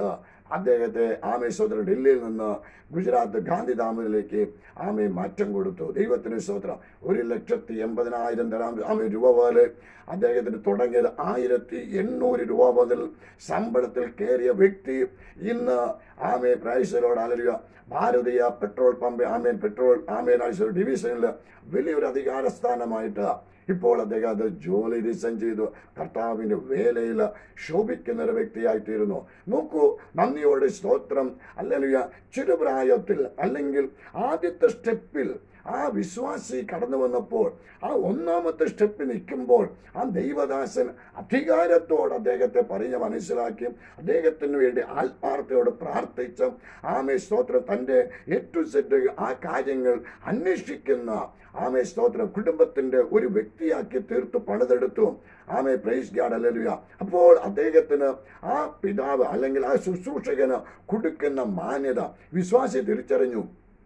അദ്ദേഹത്തെ ആമേ സ്വതന്ത്രം ഡൽഹിയിൽ നിന്ന് ഗുജറാത്ത് ഗാന്ധിധാമിലേക്ക് ആമെ മാറ്റം കൊടുത്തു ദൈവത്തിന് സ്വതന്ത്രം ഒരു ലക്ഷത്തി എൺപതിനായിരം തരാം ആമെ രൂപ പോലെ അദ്ദേഹത്തിന് തുടങ്ങിയത് ആയിരത്തി എണ്ണൂറ് രൂപ മുതൽ ശമ്പളത്തിൽ കയറിയ വ്യക്തി ഇന്ന് ആമെ പ്രൈസലോട് അലരുക ഭാരതീയ പെട്രോൾ പമ്പ് ആമേൻ പെട്രോൾ ആമേൻ ഐശ്വര്യ ഡിവിഷനിൽ വലിയൊരു അധികാര സ്ഥാനമായിട്ട് ഇപ്പോൾ അദ്ദേഹം അത് ജോലി റിസൈൻ ചെയ്തു കർത്താവിന്റെ വേലയിൽ ശോഭിക്കുന്ന ഒരു വ്യക്തിയായിത്തീരുന്നു നോക്കൂ നന്ദിയോടെ സ്തോത്രം അല്ലെങ്കിൽ ചെറുപ്രായത്തിൽ അല്ലെങ്കിൽ ആദ്യത്തെ സ്റ്റെപ്പിൽ ആ വിശ്വാസി കടന്നു വന്നപ്പോൾ ആ ഒന്നാമത്തെ സ്റ്റെപ്പിൽ നിൽക്കുമ്പോൾ ആ ദൈവദാസൻ അധികാരത്തോട് അദ്ദേഹത്തെ പറഞ്ഞ് മനസ്സിലാക്കി അദ്ദേഹത്തിന് വേണ്ടി ആത്മാർത്ഥയോട് പ്രാർത്ഥിച്ച് ആമേ സ്തോത്രം തൻ്റെ ഏറ്റു സെറ്റ് ആ കാര്യങ്ങൾ അന്വേഷിക്കുന്ന ആമേ സ്തോത്രം കുടുംബത്തിന്റെ ഒരു വ്യക്തിയാക്കി തീർത്ത് പണിതെടുത്തു ആമേ പ്രൈസ് ഗാഡ് അല്ലലുക അപ്പോൾ അദ്ദേഹത്തിന് ആ പിതാവ് അല്ലെങ്കിൽ ആ ശുശ്രൂഷകന് കൊടുക്കുന്ന മാന്യത വിശ്വാസി തിരിച്ചറിഞ്ഞു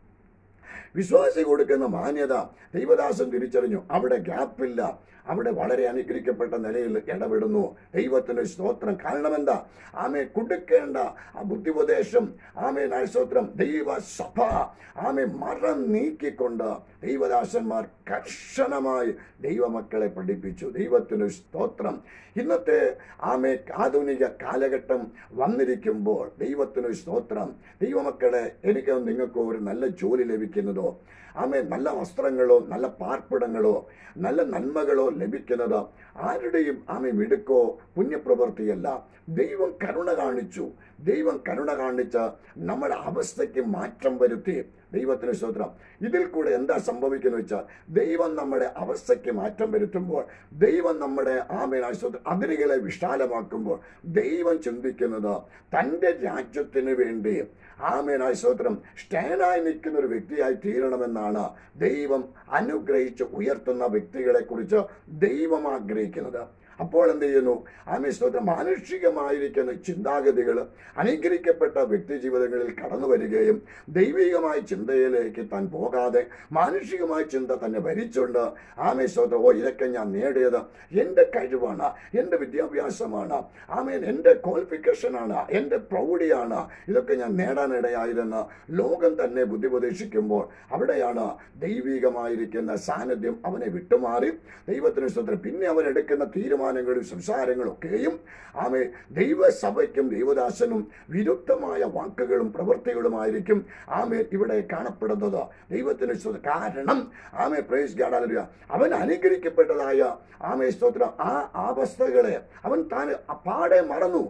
വിശ്വാസി കൊടുക്കുന്ന മാന്യത ദൈവദാസൻ തിരിച്ചറിഞ്ഞു അവിടെ ഗ്യാപ്പില്ല അവിടെ വളരെ അനുഗ്രഹിക്കപ്പെട്ട നിലയിൽ ഇടപെടുന്നു ദൈവത്തിന് സ്തോത്രം കാരണമെന്താ ആമെ കൊടുക്കേണ്ട ആ ബുദ്ധിപദേശം ആമെ സ്തോത്രം ദൈവസഭ ആമെ മറം നീക്കിക്കൊണ്ട് ദൈവദാസന്മാർ കർശനമായി ദൈവമക്കളെ പഠിപ്പിച്ചു ദൈവത്തിന് സ്തോത്രം ഇന്നത്തെ ആമെ ആധുനിക കാലഘട്ടം വന്നിരിക്കുമ്പോൾ ദൈവത്തിന് സ്തോത്രം ദൈവമക്കളെ എനിക്ക് നിങ്ങൾക്ക് ഒരു നല്ല ജോലി ലഭിക്കുന്നതോ ആമേ നല്ല വസ്ത്രങ്ങളോ നല്ല പാർപ്പിടങ്ങളോ നല്ല നന്മകളോ ലഭിക്കുന്നത് ആരുടെയും ആമെ മിടുക്കോ പുണ്യപ്രവൃത്തിയല്ല ദൈവം കരുണ കാണിച്ചു ദൈവം കരുണ കാണിച്ച നമ്മുടെ അവസ്ഥയ്ക്ക് മാറ്റം വരുത്തി ദൈവത്തിന് സ്തോത്രം ഇതിൽ കൂടെ എന്താ സംഭവിക്കുന്നത് വെച്ചാൽ ദൈവം നമ്മുടെ അവസ്ഥയ്ക്ക് മാറ്റം വരുത്തുമ്പോൾ ദൈവം നമ്മുടെ ആമേൻ സ്തോത്രം അതിരുകളെ വിശാലമാക്കുമ്പോൾ ദൈവം ചിന്തിക്കുന്നത് തൻ്റെ രാജ്യത്തിന് വേണ്ടി ആമേനായ സ്തോത്രം സ്റ്റാൻഡായി നിൽക്കുന്ന ഒരു വ്യക്തിയായി തീരണമെന്നാണ് ദൈവം അനുഗ്രഹിച്ച് ഉയർത്തുന്ന വ്യക്തികളെ കുറിച്ച് ദൈവം ആഗ്രഹിക്കുന്നത് അപ്പോൾ എന്ത് ചെയ്യുന്നു ആമേ സ്തോത്രം മാനുഷികമായിരിക്കുന്ന ചിന്താഗതികൾ അനുഗ്രഹിക്കപ്പെട്ട വ്യക്തി ജീവിതങ്ങളിൽ കടന്നു വരികയും ദൈവികമായ ചിന്തയിലേക്ക് താൻ പോകാതെ മാനുഷികമായ ചിന്ത തന്നെ ഭരിച്ചുകൊണ്ട് ആമേ സ്തോത്രം ഓ ഇതൊക്കെ ഞാൻ നേടിയത് എൻ്റെ കഴിവാണ് എൻ്റെ വിദ്യാഭ്യാസമാണ് ആമേൻ എൻ്റെ ക്വാളിഫിക്കേഷനാണ് എൻ്റെ പ്രൗഢിയാണ് ഇതൊക്കെ ഞാൻ നേടാനിടയായതെന്ന് ലോകം തന്നെ ബുദ്ധി ഉപദേശിക്കുമ്പോൾ അവിടെയാണ് ദൈവികമായിരിക്കുന്ന സാന്നിധ്യം അവനെ വിട്ടുമാറി ദൈവത്തിന് സ്വന്തം പിന്നെ അവൻ എടുക്കുന്ന തീരുമാനങ്ങളും സംസാരങ്ങളും ഒക്കെയും ആമെ ദൈവസഭയ്ക്കും ദൈവദാസനും വിരുദ്ധമായ വാക്കുകളും പ്രവൃത്തികളുമായിരിക്കും ആമെ ഇവിടെ കാണപ്പെടുന്നത് ദൈവത്തിന് സ്വന്തം കാരണം ആമെ പ്രേസ് ഗാഡാലിയ അവൻ അനുഗ്രഹിക്കപ്പെട്ടതായ ആമെ സ്തോത്രം ആ അവസ്ഥകളെ അവൻ താൻ പാടെ മറന്നു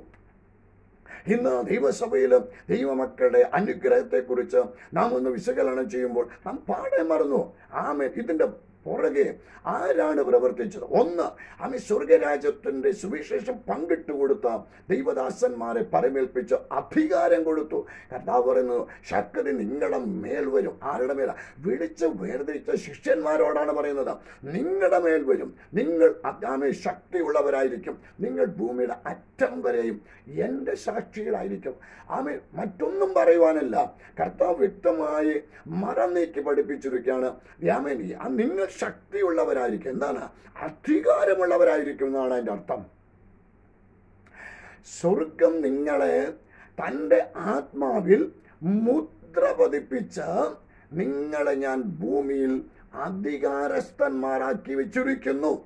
ഇന്ന് ദൈവസഭയിലും ദൈവമക്കളുടെ അനുഗ്രഹത്തെക്കുറിച്ച് നാം ഒന്ന് വിശകലനം ചെയ്യുമ്പോൾ നാം പാടെ മറന്നു ആമേ ഇതിന്റെ പുറകെ ആരാണ് പ്രവർത്തിച്ചത് ഒന്ന് ആമി സ്വർഗരാജ്യത്തിന്റെ സുവിശേഷം പങ്കിട്ട് കൊടുത്ത ദൈവദാസന്മാരെ പരമേൽപ്പിച്ച് അധികാരം കൊടുത്തു കർത്താവ് പറയുന്നു ശക്തി നിങ്ങളുടെ മേൽ വരും ആരുടെ മേല വിളിച്ച് വേർതിരിച്ച ശിഷ്യന്മാരോടാണ് പറയുന്നത് നിങ്ങളുടെ മേൽ വരും നിങ്ങൾ ആമേ ശക്തിയുള്ളവരായിരിക്കും നിങ്ങൾ ഭൂമിയുടെ അറ്റം വരെയും എൻ്റെ സാക്ഷികളായിരിക്കും ആമേ മറ്റൊന്നും പറയുവാനല്ല കർത്താവ് വ്യക്തമായി മറം നീക്കി പഠിപ്പിച്ചിരിക്കുകയാണ് ആമേൻ നിങ്ങൾ ശക്തിയുള്ളവരായിരിക്കും എന്താണ് അധികാരമുള്ളവരായിരിക്കും എന്നാണ് അതിൻ്റെ അർത്ഥം സ്വർഗം നിങ്ങളെ തൻ്റെ ആത്മാവിൽ മുദ്ര പതിപ്പിച്ച് നിങ്ങളെ ഞാൻ ഭൂമിയിൽ അധികാരസ്ഥന്മാരാക്കി വെച്ചിരിക്കുന്നു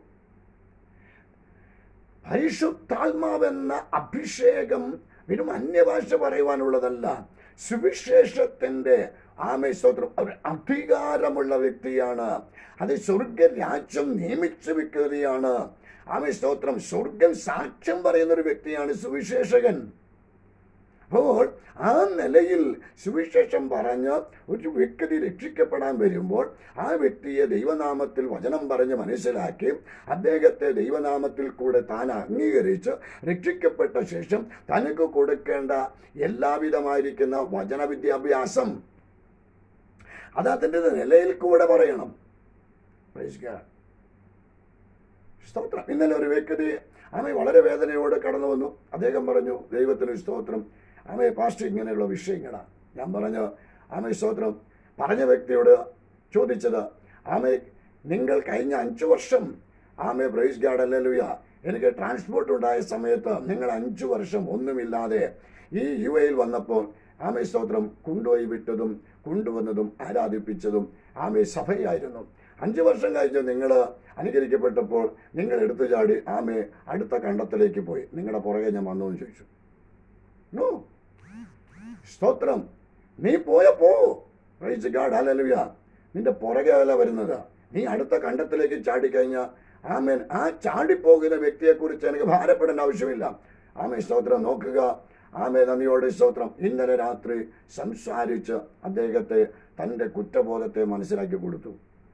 പരിശുദ്ധാത്മാവെന്ന അഭിഷേകം വെറും അന്യഭാഷ പറയുവാനുള്ളതല്ല സുവിശേഷത്തിന്റെ ആമേ സ്തോത്രം അവർ അധികാരമുള്ള വ്യക്തിയാണ് അത് സ്വർഗരാജ്യം നിയമിച്ചു വെക്കുകയാണ് ആമേ സ്തോത്രം സ്വർഗം സാക്ഷ്യം പറയുന്ന ഒരു വ്യക്തിയാണ് സുവിശേഷകൻ അപ്പോൾ ആ നിലയിൽ സുവിശേഷം പറഞ്ഞ് ഒരു വ്യക്തി രക്ഷിക്കപ്പെടാൻ വരുമ്പോൾ ആ വ്യക്തിയെ ദൈവനാമത്തിൽ വചനം പറഞ്ഞ് മനസ്സിലാക്കി അദ്ദേഹത്തെ ദൈവനാമത്തിൽ കൂടെ താൻ അംഗീകരിച്ച് രക്ഷിക്കപ്പെട്ട ശേഷം തനിക്ക് കൊടുക്കേണ്ട എല്ലാവിധമായിരിക്കുന്ന വചന വിദ്യാഭ്യാസം അത് അതിൻ്റെ നിലയിൽ കൂടെ പറയണം Praise God. സ്തോത്രം ഇന്നലെ ഒരു വ്യക്തി ആമെ വളരെ വേദനയോടെ കടന്നു വന്നു അദ്ദേഹം പറഞ്ഞു ദൈവത്തിന് സ്തോത്രം ആമെ പാസ്റ്റ് ഇങ്ങനെയുള്ള വിഷയങ്ങളാണ് ഞാൻ പറഞ്ഞു ആമെ സ്തോത്രം പറഞ്ഞ വ്യക്തിയോട് ചോദിച്ചത് ആമെ നിങ്ങൾ കഴിഞ്ഞ അഞ്ചു വർഷം ആമെ ബ്രൈസ് ഗാർഡ് അല്ലലുയ എനിക്ക് ട്രാൻസ്പോർട്ട് ഉണ്ടായ സമയത്ത് നിങ്ങൾ അഞ്ചു വർഷം ഒന്നുമില്ലാതെ ഈ യു എയിൽ വന്നപ്പോൾ ആമേ സ്തോത്രം കൊണ്ടുപോയി വിട്ടതും കൊണ്ടുവന്നതും ആരാധിപ്പിച്ചതും ആമേ സഭയായിരുന്നു അഞ്ചു വർഷം കഴിഞ്ഞ് നിങ്ങൾ അനുകരിക്കപ്പെട്ടപ്പോൾ നിങ്ങൾ എടുത്തു ചാടി ആമേ അടുത്ത കണ്ടത്തിലേക്ക് പോയി നിങ്ങളുടെ പുറകെ ഞാൻ വന്നു എന്ന് ചോദിച്ചു നോ സ്തോത്രം നീ പോയ പോ പ്രൈസ് ഗാഡ് ഹല്ലേലൂയ നിന്റെ പുറകെ അല്ല വരുന്നത് നീ അടുത്ത കണ്ടത്തിലേക്ക് ചാടിക്കഴിഞ്ഞാൽ ആമേൻ ആ ചാടിപ്പോകുന്ന വ്യക്തിയെക്കുറിച്ച് എനിക്ക് ഭാരപ്പെടേണ്ട ആവശ്യമില്ല ആമേ സ്തോത്രം നോക്കുക ആമേ നന്ദിയോട് സ്തോത്രം ഇന്നലെ രാത്രി സംസാരിച്ച് അദ്ദേഹത്തെ തന്റെ കുറ്റബോധത്തെ മനസ്സിലാക്കി കൊടുത്തു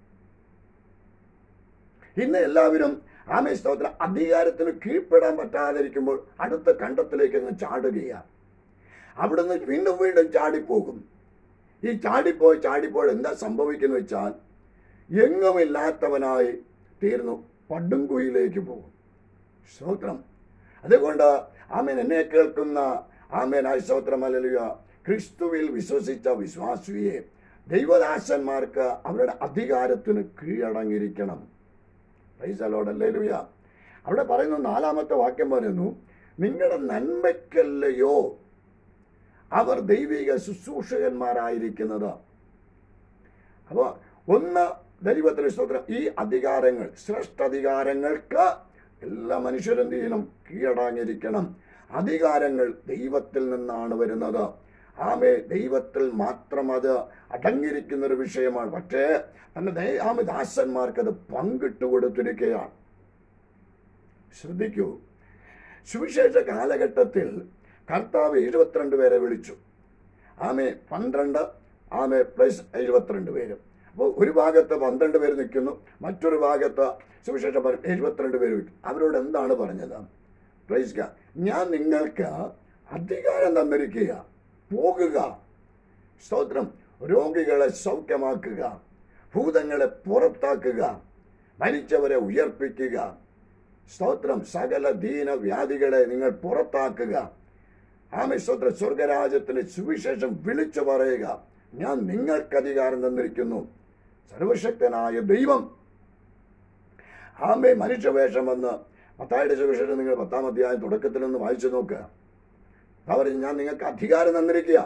ഇന്ന് എല്ലാവരും ആമേ സ്തോത്രം അധികാരത്തിന് കീഴ്പ്പെടാൻ പറ്റാതിരിക്കുമ്പോൾ അടുത്ത കണ്ടത്തിലേക്ക് അങ്ങ് ചാടുകയാണ് അവിടുന്ന് വീണ്ടും വീണ്ടും ചാടിപ്പോകും ഈ ചാടിപ്പോയി ചാടിപ്പോയി എന്താ സംഭവിക്കുന്നു വെച്ചാൽ എങ്ങുമില്ലാത്തവനായി തീർന്നു പടുങ്കുയിലേക്ക് പോകും സ്തോത്രം അതുകൊണ്ട് ആമേൻ എന്നെ കേൾക്കുന്ന ആമേൻ സ്തോത്രം അല്ലലുക ക്രിസ്തുവിൽ വിശ്വസിച്ച വിശ്വാസിയെ ദൈവദാസന്മാർക്ക് അവരുടെ അധികാരത്തിന് കീഴടങ്ങിയിരിക്കണം പൈസലോടല്ലേലുയ അവിടെ പറയുന്നു നാലാമത്തെ വാക്യം പറയുന്നു നിങ്ങളുടെ നന്മയ്ക്കല്ലയോ അവർ ദൈവിക ശുശ്രൂഷകന്മാരായിരിക്കുന്നത് അപ്പോൾ ഒന്ന് ദൈവത്തിന് സ്തോത്രം ഈ അധികാരങ്ങൾ ശ്രേഷ്ഠാധികാരങ്ങൾക്ക് എല്ലാ മനുഷ്യരെന്ത് ചെയ്യണം കീഴടങ്ങിയിരിക്കണം അധികാരങ്ങൾ ദൈവത്തിൽ നിന്നാണ് വരുന്നത് ആമേ ദൈവത്തിൽ മാത്രം അത് അടങ്ങിയിരിക്കുന്ന ഒരു വിഷയമാണ് പക്ഷേ തന്റെ ദൈ- ആമേ ദാസന്മാർക്ക് അത് പങ്കിട്ട് കൊടുത്തിരിക്കുകയാണ് ശ്രദ്ധിക്കൂ സുവിശേഷ കാലഘട്ടത്തിൽ കർത്താവ് എഴുപത്തിരണ്ട് പേരെ വിളിച്ചു ആമേ പന്ത്രണ്ട് ആമേ പ്ലസ് എഴുപത്തിരണ്ട് പേര് അപ്പോൾ ഒരു ഭാഗത്ത് പന്ത്രണ്ട് പേര് നിൽക്കുന്നു മറ്റൊരു ഭാഗത്ത് സുവിശേഷം പറയും എഴുപത്തിരണ്ട് പേര് നിൽക്കും അവരോട് എന്താണ് പറഞ്ഞത് പ്രൈസ് ഗാഡ്. ഞാൻ നിങ്ങൾക്ക് അധികാരം തന്നിരിക്കുക പോകുക സ്തോത്രം രോഗികളെ സൗഖ്യമാക്കുക ഭൂതങ്ങളെ പുറത്താക്കുക മരിച്ചവരെ ഉയർപ്പിക്കുക സ്തോത്രം സകല ദീന വ്യാധികളെ നിങ്ങൾ പുറത്താക്കുക ആമേ സ്തോത്ര സ്വർഗരാജ്യത്തിന്റെ സുവിശേഷം വിളിച്ചു പറയുക ഞാൻ നിങ്ങൾക്ക് അധികാരം തന്നിരിക്കുന്നു സർവശക്തനായ ദൈവം ആമേ മനുഷ്യവേഷം വന്ന് പത്തായുടെ സുവിശേഷം നിങ്ങൾ പത്താം അധ്യായം തുടക്കത്തിൽ നിന്ന് വായിച്ചു നോക്കുക അവർ ഞാൻ നിങ്ങൾക്ക് അധികാരം തന്നിരിക്കുക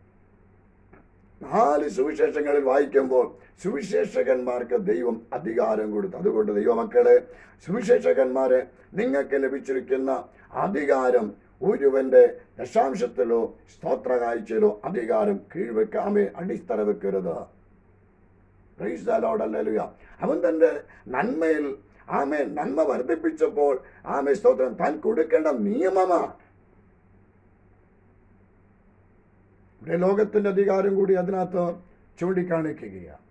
നാല് സുവിശേഷങ്ങളിൽ വായിക്കുമ്പോൾ സുവിശേഷകന്മാർക്ക് ദൈവം അധികാരം കൊടുത്തു അതുകൊണ്ട് ദൈവമക്കളെ സുവിശേഷകന്മാരെ നിങ്ങൾക്ക് ലഭിച്ചിരിക്കുന്ന അധികാരം ഒരുവന്റെ ദശാംശത്തിലോ സ്തോത്ര കാഴ്ചയിലോ അധികാരം കീഴ്വെക്കാമേ അടിത്തറ വെക്കരുത് Praise the Lord, hallelujah. അവൻ തന്റെ നന്മയിൽ ആമേ നന്മ വർദ്ധിപ്പിച്ചപ്പോൾ ആമേ സ്തോത്രം താൻ കൊടുക്കേണ്ട നിയമമാണ് ഇവിടെ ലോകത്തിന്റെ അധികാരം കൂടി അതിനകത്ത് ചൂണ്ടിക്കാണിക്കുകയാണ്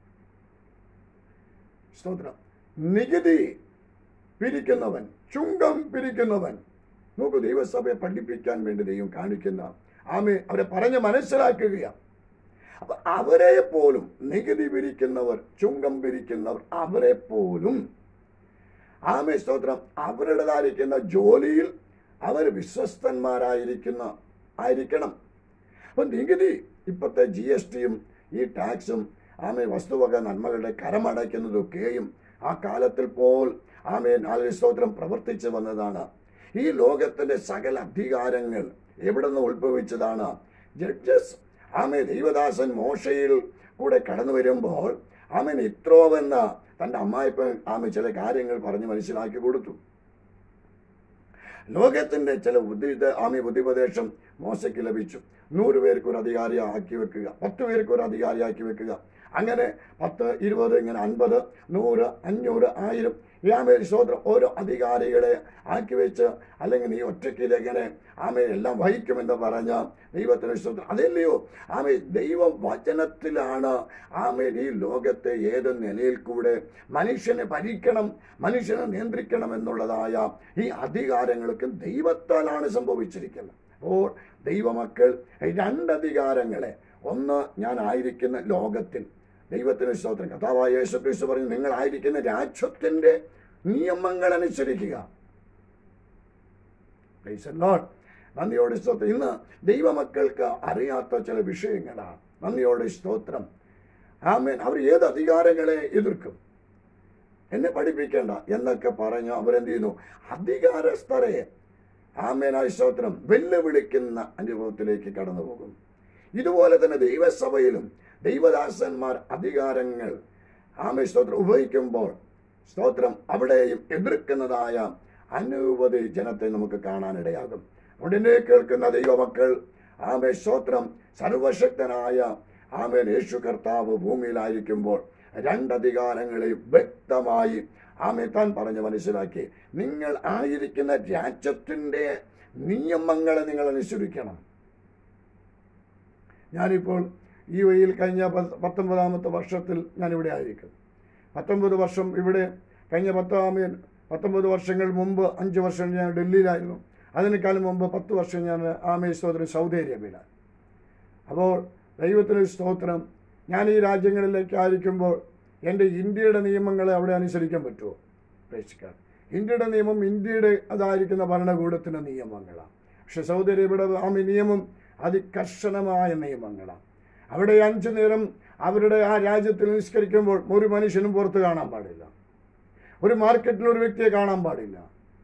സ്തോത്രം നികുതി പിരിക്കുന്നവൻ ചുങ്കം പിരിക്കുന്നവൻ നോക്കൂ ദൈവസഭയെ പഠിപ്പിക്കാൻ വേണ്ടി ദൈവം കാണിക്കുന്ന ആമേ അവരെ പറഞ്ഞ് മനസ്സിലാക്കുകയാണ് അപ്പൊ അവരെ പോലും നികുതി പിരിക്കുന്നവർ ചുങ്കം പിരിക്കുന്നവർ അവരെ പോലും ആമേ സ്തോത്രം അവരുടേതായിരിക്കുന്ന ജോലിയിൽ അവർ വിശ്വസ്തന്മാരായിരിക്കുന്ന ആയിരിക്കണം അപ്പൊ നികുതി ഇപ്പോഴത്തെ ജി എസ് ടിയും ഈ ടാക്സും ആമേ വസ്തുവക നന്മകളുടെ കരമടയ്ക്കുന്നതൊക്കെയും ആ കാലത്തിൽ പോൽ ആമേ നാല് സ്തോത്രം പ്രവർത്തിച്ചു വന്നതാണ് ഈ ലോകത്തിന്റെ സകല അധികാരങ്ങൾ എവിടെ നിന്ന് ഉത്ഭവിച്ചതാണ് ജഡ്ജസ് ആമേ ദൈവദാസൻ മോശയിൽ കൂടെ കടന്നു വരുമ്പോൾ ആമൻ ഇത്രോവെന്ന തന്റെ അമ്മായിപ്പൻ ആമേ ചില കാര്യങ്ങൾ പറഞ്ഞ് മനസ്സിലാക്കി കൊടുത്തു ലോകത്തിന്റെ ചില ബുദ്ധി ആമി ബുദ്ധിപദേശം മോശയ്ക്ക് ലഭിച്ചു നൂറ് പേർക്ക് ഒരു അധികാരി ആക്കി വെക്കുക പത്ത് പേർക്ക് ഒരു അധികാരി ആക്കി വെക്കുക അങ്ങനെ പത്ത് ഇരുപത് ഇങ്ങനെ അൻപത് നൂറ് അഞ്ഞൂറ് ആയിരം ആമേ സ്വോത്രം ഓരോ അധികാരികളെ ആക്കി വെച്ച് അല്ലെങ്കിൽ നീ ഒറ്റയ്ക്ക് ഇതെങ്ങനെ ആമേ എല്ലാം വഹിക്കുമെന്ന് പറഞ്ഞ ദൈവത്തിന് സ്വന്തം അതല്ലയോ ആമേ ദൈവ വചനത്തിലാണ് ആമേ ഈ ലോകത്തെ ഏത് നിലയിൽ കൂടെ മനുഷ്യനെ ഭരിക്കണം മനുഷ്യനെ നിയന്ത്രിക്കണം എന്നുള്ളതായ ഈ അധികാരങ്ങൾക്ക് ദൈവത്താലാണ് സംഭവിച്ചിരിക്കുന്നത് അപ്പോൾ ദൈവമക്കൾ രണ്ട് അധികാരങ്ങളെ ഒന്ന് ഞാൻ ആയിരിക്കുന്ന ലോകത്തിൽ ദൈവത്തിന് സ്തോത്രം കഥാവായ യേശു ക്രിസ്തു പറഞ്ഞു നിങ്ങളായിരിക്കുന്ന രാജ്യത്തിന്റെ നിയമങ്ങൾ അനുസരിക്കുക Praise the Lord. നന്ദിയോട് സ്തോത്രം ഇന്ന് ദൈവമക്കൾക്ക് അറിയാത്ത ചില വിഷയങ്ങളാണ് നന്ദിയോട് സ്തോത്രം ആമേൻ അവർ ഏത് അധികാരങ്ങളെ എതിർക്കും എന്നെ പഠിപ്പിക്കേണ്ട എന്നൊക്കെ പറഞ്ഞ് അവരെന്ത് ചെയ്യുന്നു അധികാരസ്ഥരെ ആമേനായ സ്തോത്രം വെല്ലുവിളിക്കുന്ന അനുഭവത്തിലേക്ക് കടന്നു പോകും ഇതുപോലെ തന്നെ ദൈവസഭയിലും ദൈവദാസന്മാർ അധികാരങ്ങൾ ആമേ സ്തോത്രം ഉപയോഗിക്കുമ്പോൾ സ്തോത്രം അവിടെയും എതിർക്കുന്നതായ അനവധി ജനത്തെ നമുക്ക് കാണാനിടയാകും അതുകൊണ്ട് എന്നെ കേൾക്കുന്ന ദൈവമക്കൾ ആമേ സ്തോത്രം സർവശക്തനായ ആമേൻ യേശു കർത്താവ് ഭൂമിയിലായിരിക്കുമ്പോൾ രണ്ടധികാരങ്ങളെയും വ്യക്തമായി ആമേ താൻ പറഞ്ഞ് മനസ്സിലാക്കി നിങ്ങൾ ആയിരിക്കുന്ന രാജ്യത്തിൻ്റെ നിയമങ്ങളെ നിങ്ങൾ അനുസരിക്കണം ഞാനിപ്പോൾ ഈ വഴിയിൽ കഴിഞ്ഞ പത്ത് പത്തൊമ്പതാമത്തെ വർഷത്തിൽ ഞാനിവിടെ ആയിരിക്കും പത്തൊമ്പത് വർഷം ഇവിടെ കഴിഞ്ഞ പത്താമേ പത്തൊമ്പത് വർഷങ്ങൾ മുമ്പ് അഞ്ച് വർഷം ഞാൻ ഡൽഹിയിലായിരുന്നു അതിനേക്കാളും മുമ്പ് പത്ത് വർഷം ഞാൻ ആമേ സ്തോത്രം സൗദി അറേബ്യയിലാണ് അപ്പോൾ ദൈവത്തിന് സ്തോത്രം ഞാൻ ഈ രാജ്യങ്ങളിലേക്ക് ആയിരിക്കുമ്പോൾ എൻ്റെ ഇന്ത്യയുടെ നിയമങ്ങളെ അവിടെ അനുസരിക്കാൻ പറ്റുമോ പ്രേക്ഷിക്കാൻ ഇന്ത്യയുടെ നിയമം ഇന്ത്യയുടെ അതായിരിക്കുന്ന ഭരണകൂടത്തിൻ്റെ നിയമങ്ങളാണ് പക്ഷെ സൗദി അറേബ്യയുടെ ആമി നിയമം അതികർശനമായ നിയമങ്ങളാണ് അവിടെ അഞ്ചു നേരം അവരുടെ ആ രാജ്യത്തിൽ നിസ്കരിക്കുമ്പോൾ ഒരു മനുഷ്യനും പുറത്ത് കാണാൻ പാടില്ല ഒരു മാർക്കറ്റിൽ ഒരു വ്യക്തിയെ കാണാൻ പാടില്ല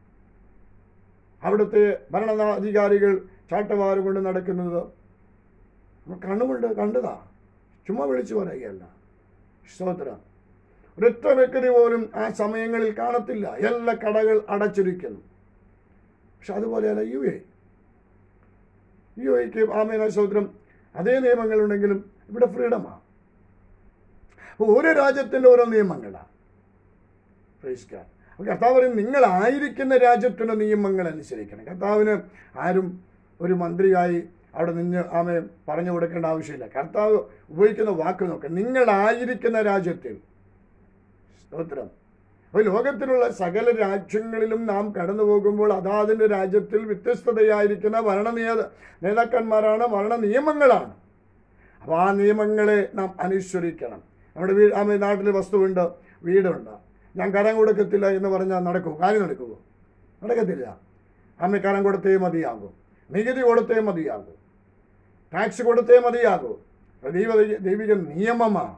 അവിടുത്തെ ഭരണാധികാരികൾ ചാട്ടവാറ് കൊണ്ട് നടക്കുന്നത് നമ്മൾ കണ്ണുകൊണ്ട് കണ്ടതാ ചുമ്മാ വിളിച്ചു പറയുകയല്ല സ്തോത്രം ഒരൊറ്റ വ്യക്തി പോലും ആ സമയങ്ങളിൽ കാണത്തില്ല എല്ലാ കടകൾ അടച്ചിരിക്കുന്നു പക്ഷെ അതുപോലെയല്ല യു എ യു എക്ക് ആമേന സ്തോത്രം അതേ നിയമങ്ങളുണ്ടെങ്കിലും ഇവിടെ ഫ്രീഡമാണ് ഓരോ രാജ്യത്തിൻ്റെ ഓരോ നിയമങ്ങളാണ് Praise God. അപ്പോൾ കർത്താവ് പറയും നിങ്ങളായിരിക്കുന്ന രാജ്യത്തിൻ്റെ നിയമങ്ങൾ അനുസരിക്കണം കർത്താവിന് ആരും ഒരു മന്ത്രിയായി അവിടെ നിന്ന് ആമെ പറഞ്ഞു കൊടുക്കേണ്ട ആവശ്യമില്ല കർത്താവ് ഉപയോഗിക്കുന്ന വാക്ക് നോക്കുക നിങ്ങളായിരിക്കുന്ന രാജ്യത്തിൽ സ്തോത്രം അപ്പോൾ ലോകത്തിലുള്ള സകല രാജ്യങ്ങളിലും നാം കടന്നു പോകുമ്പോൾ അതാതിൻ്റെ രാജ്യത്തിൽ വ്യത്യസ്തതയായിരിക്കുന്ന ഭരണ നിയ നേതാക്കന്മാരാണ് ഭരണ നിയമങ്ങളാണ് അപ്പോൾ ആ നിയമങ്ങളെ നാം അനുസരിക്കണം നമ്മുടെ വീ ആ നാട്ടിൽ വസ്തുവുണ്ട് വീടുണ്ട് ഞാൻ കരം കൊടുക്കത്തില്ല എന്ന് പറഞ്ഞാൽ നടക്കുമോ കാര്യം നടക്കുമോ നടക്കത്തില്ല അമ്മ കരം കൊടുത്തേ മതിയാകൂ നികുതി കൊടുത്തേ മതിയാകൂ ടാക്സ് കൊടുത്തേ മതിയാകൂ അത് ദൈവ ദൈവിക നിയമമാണ്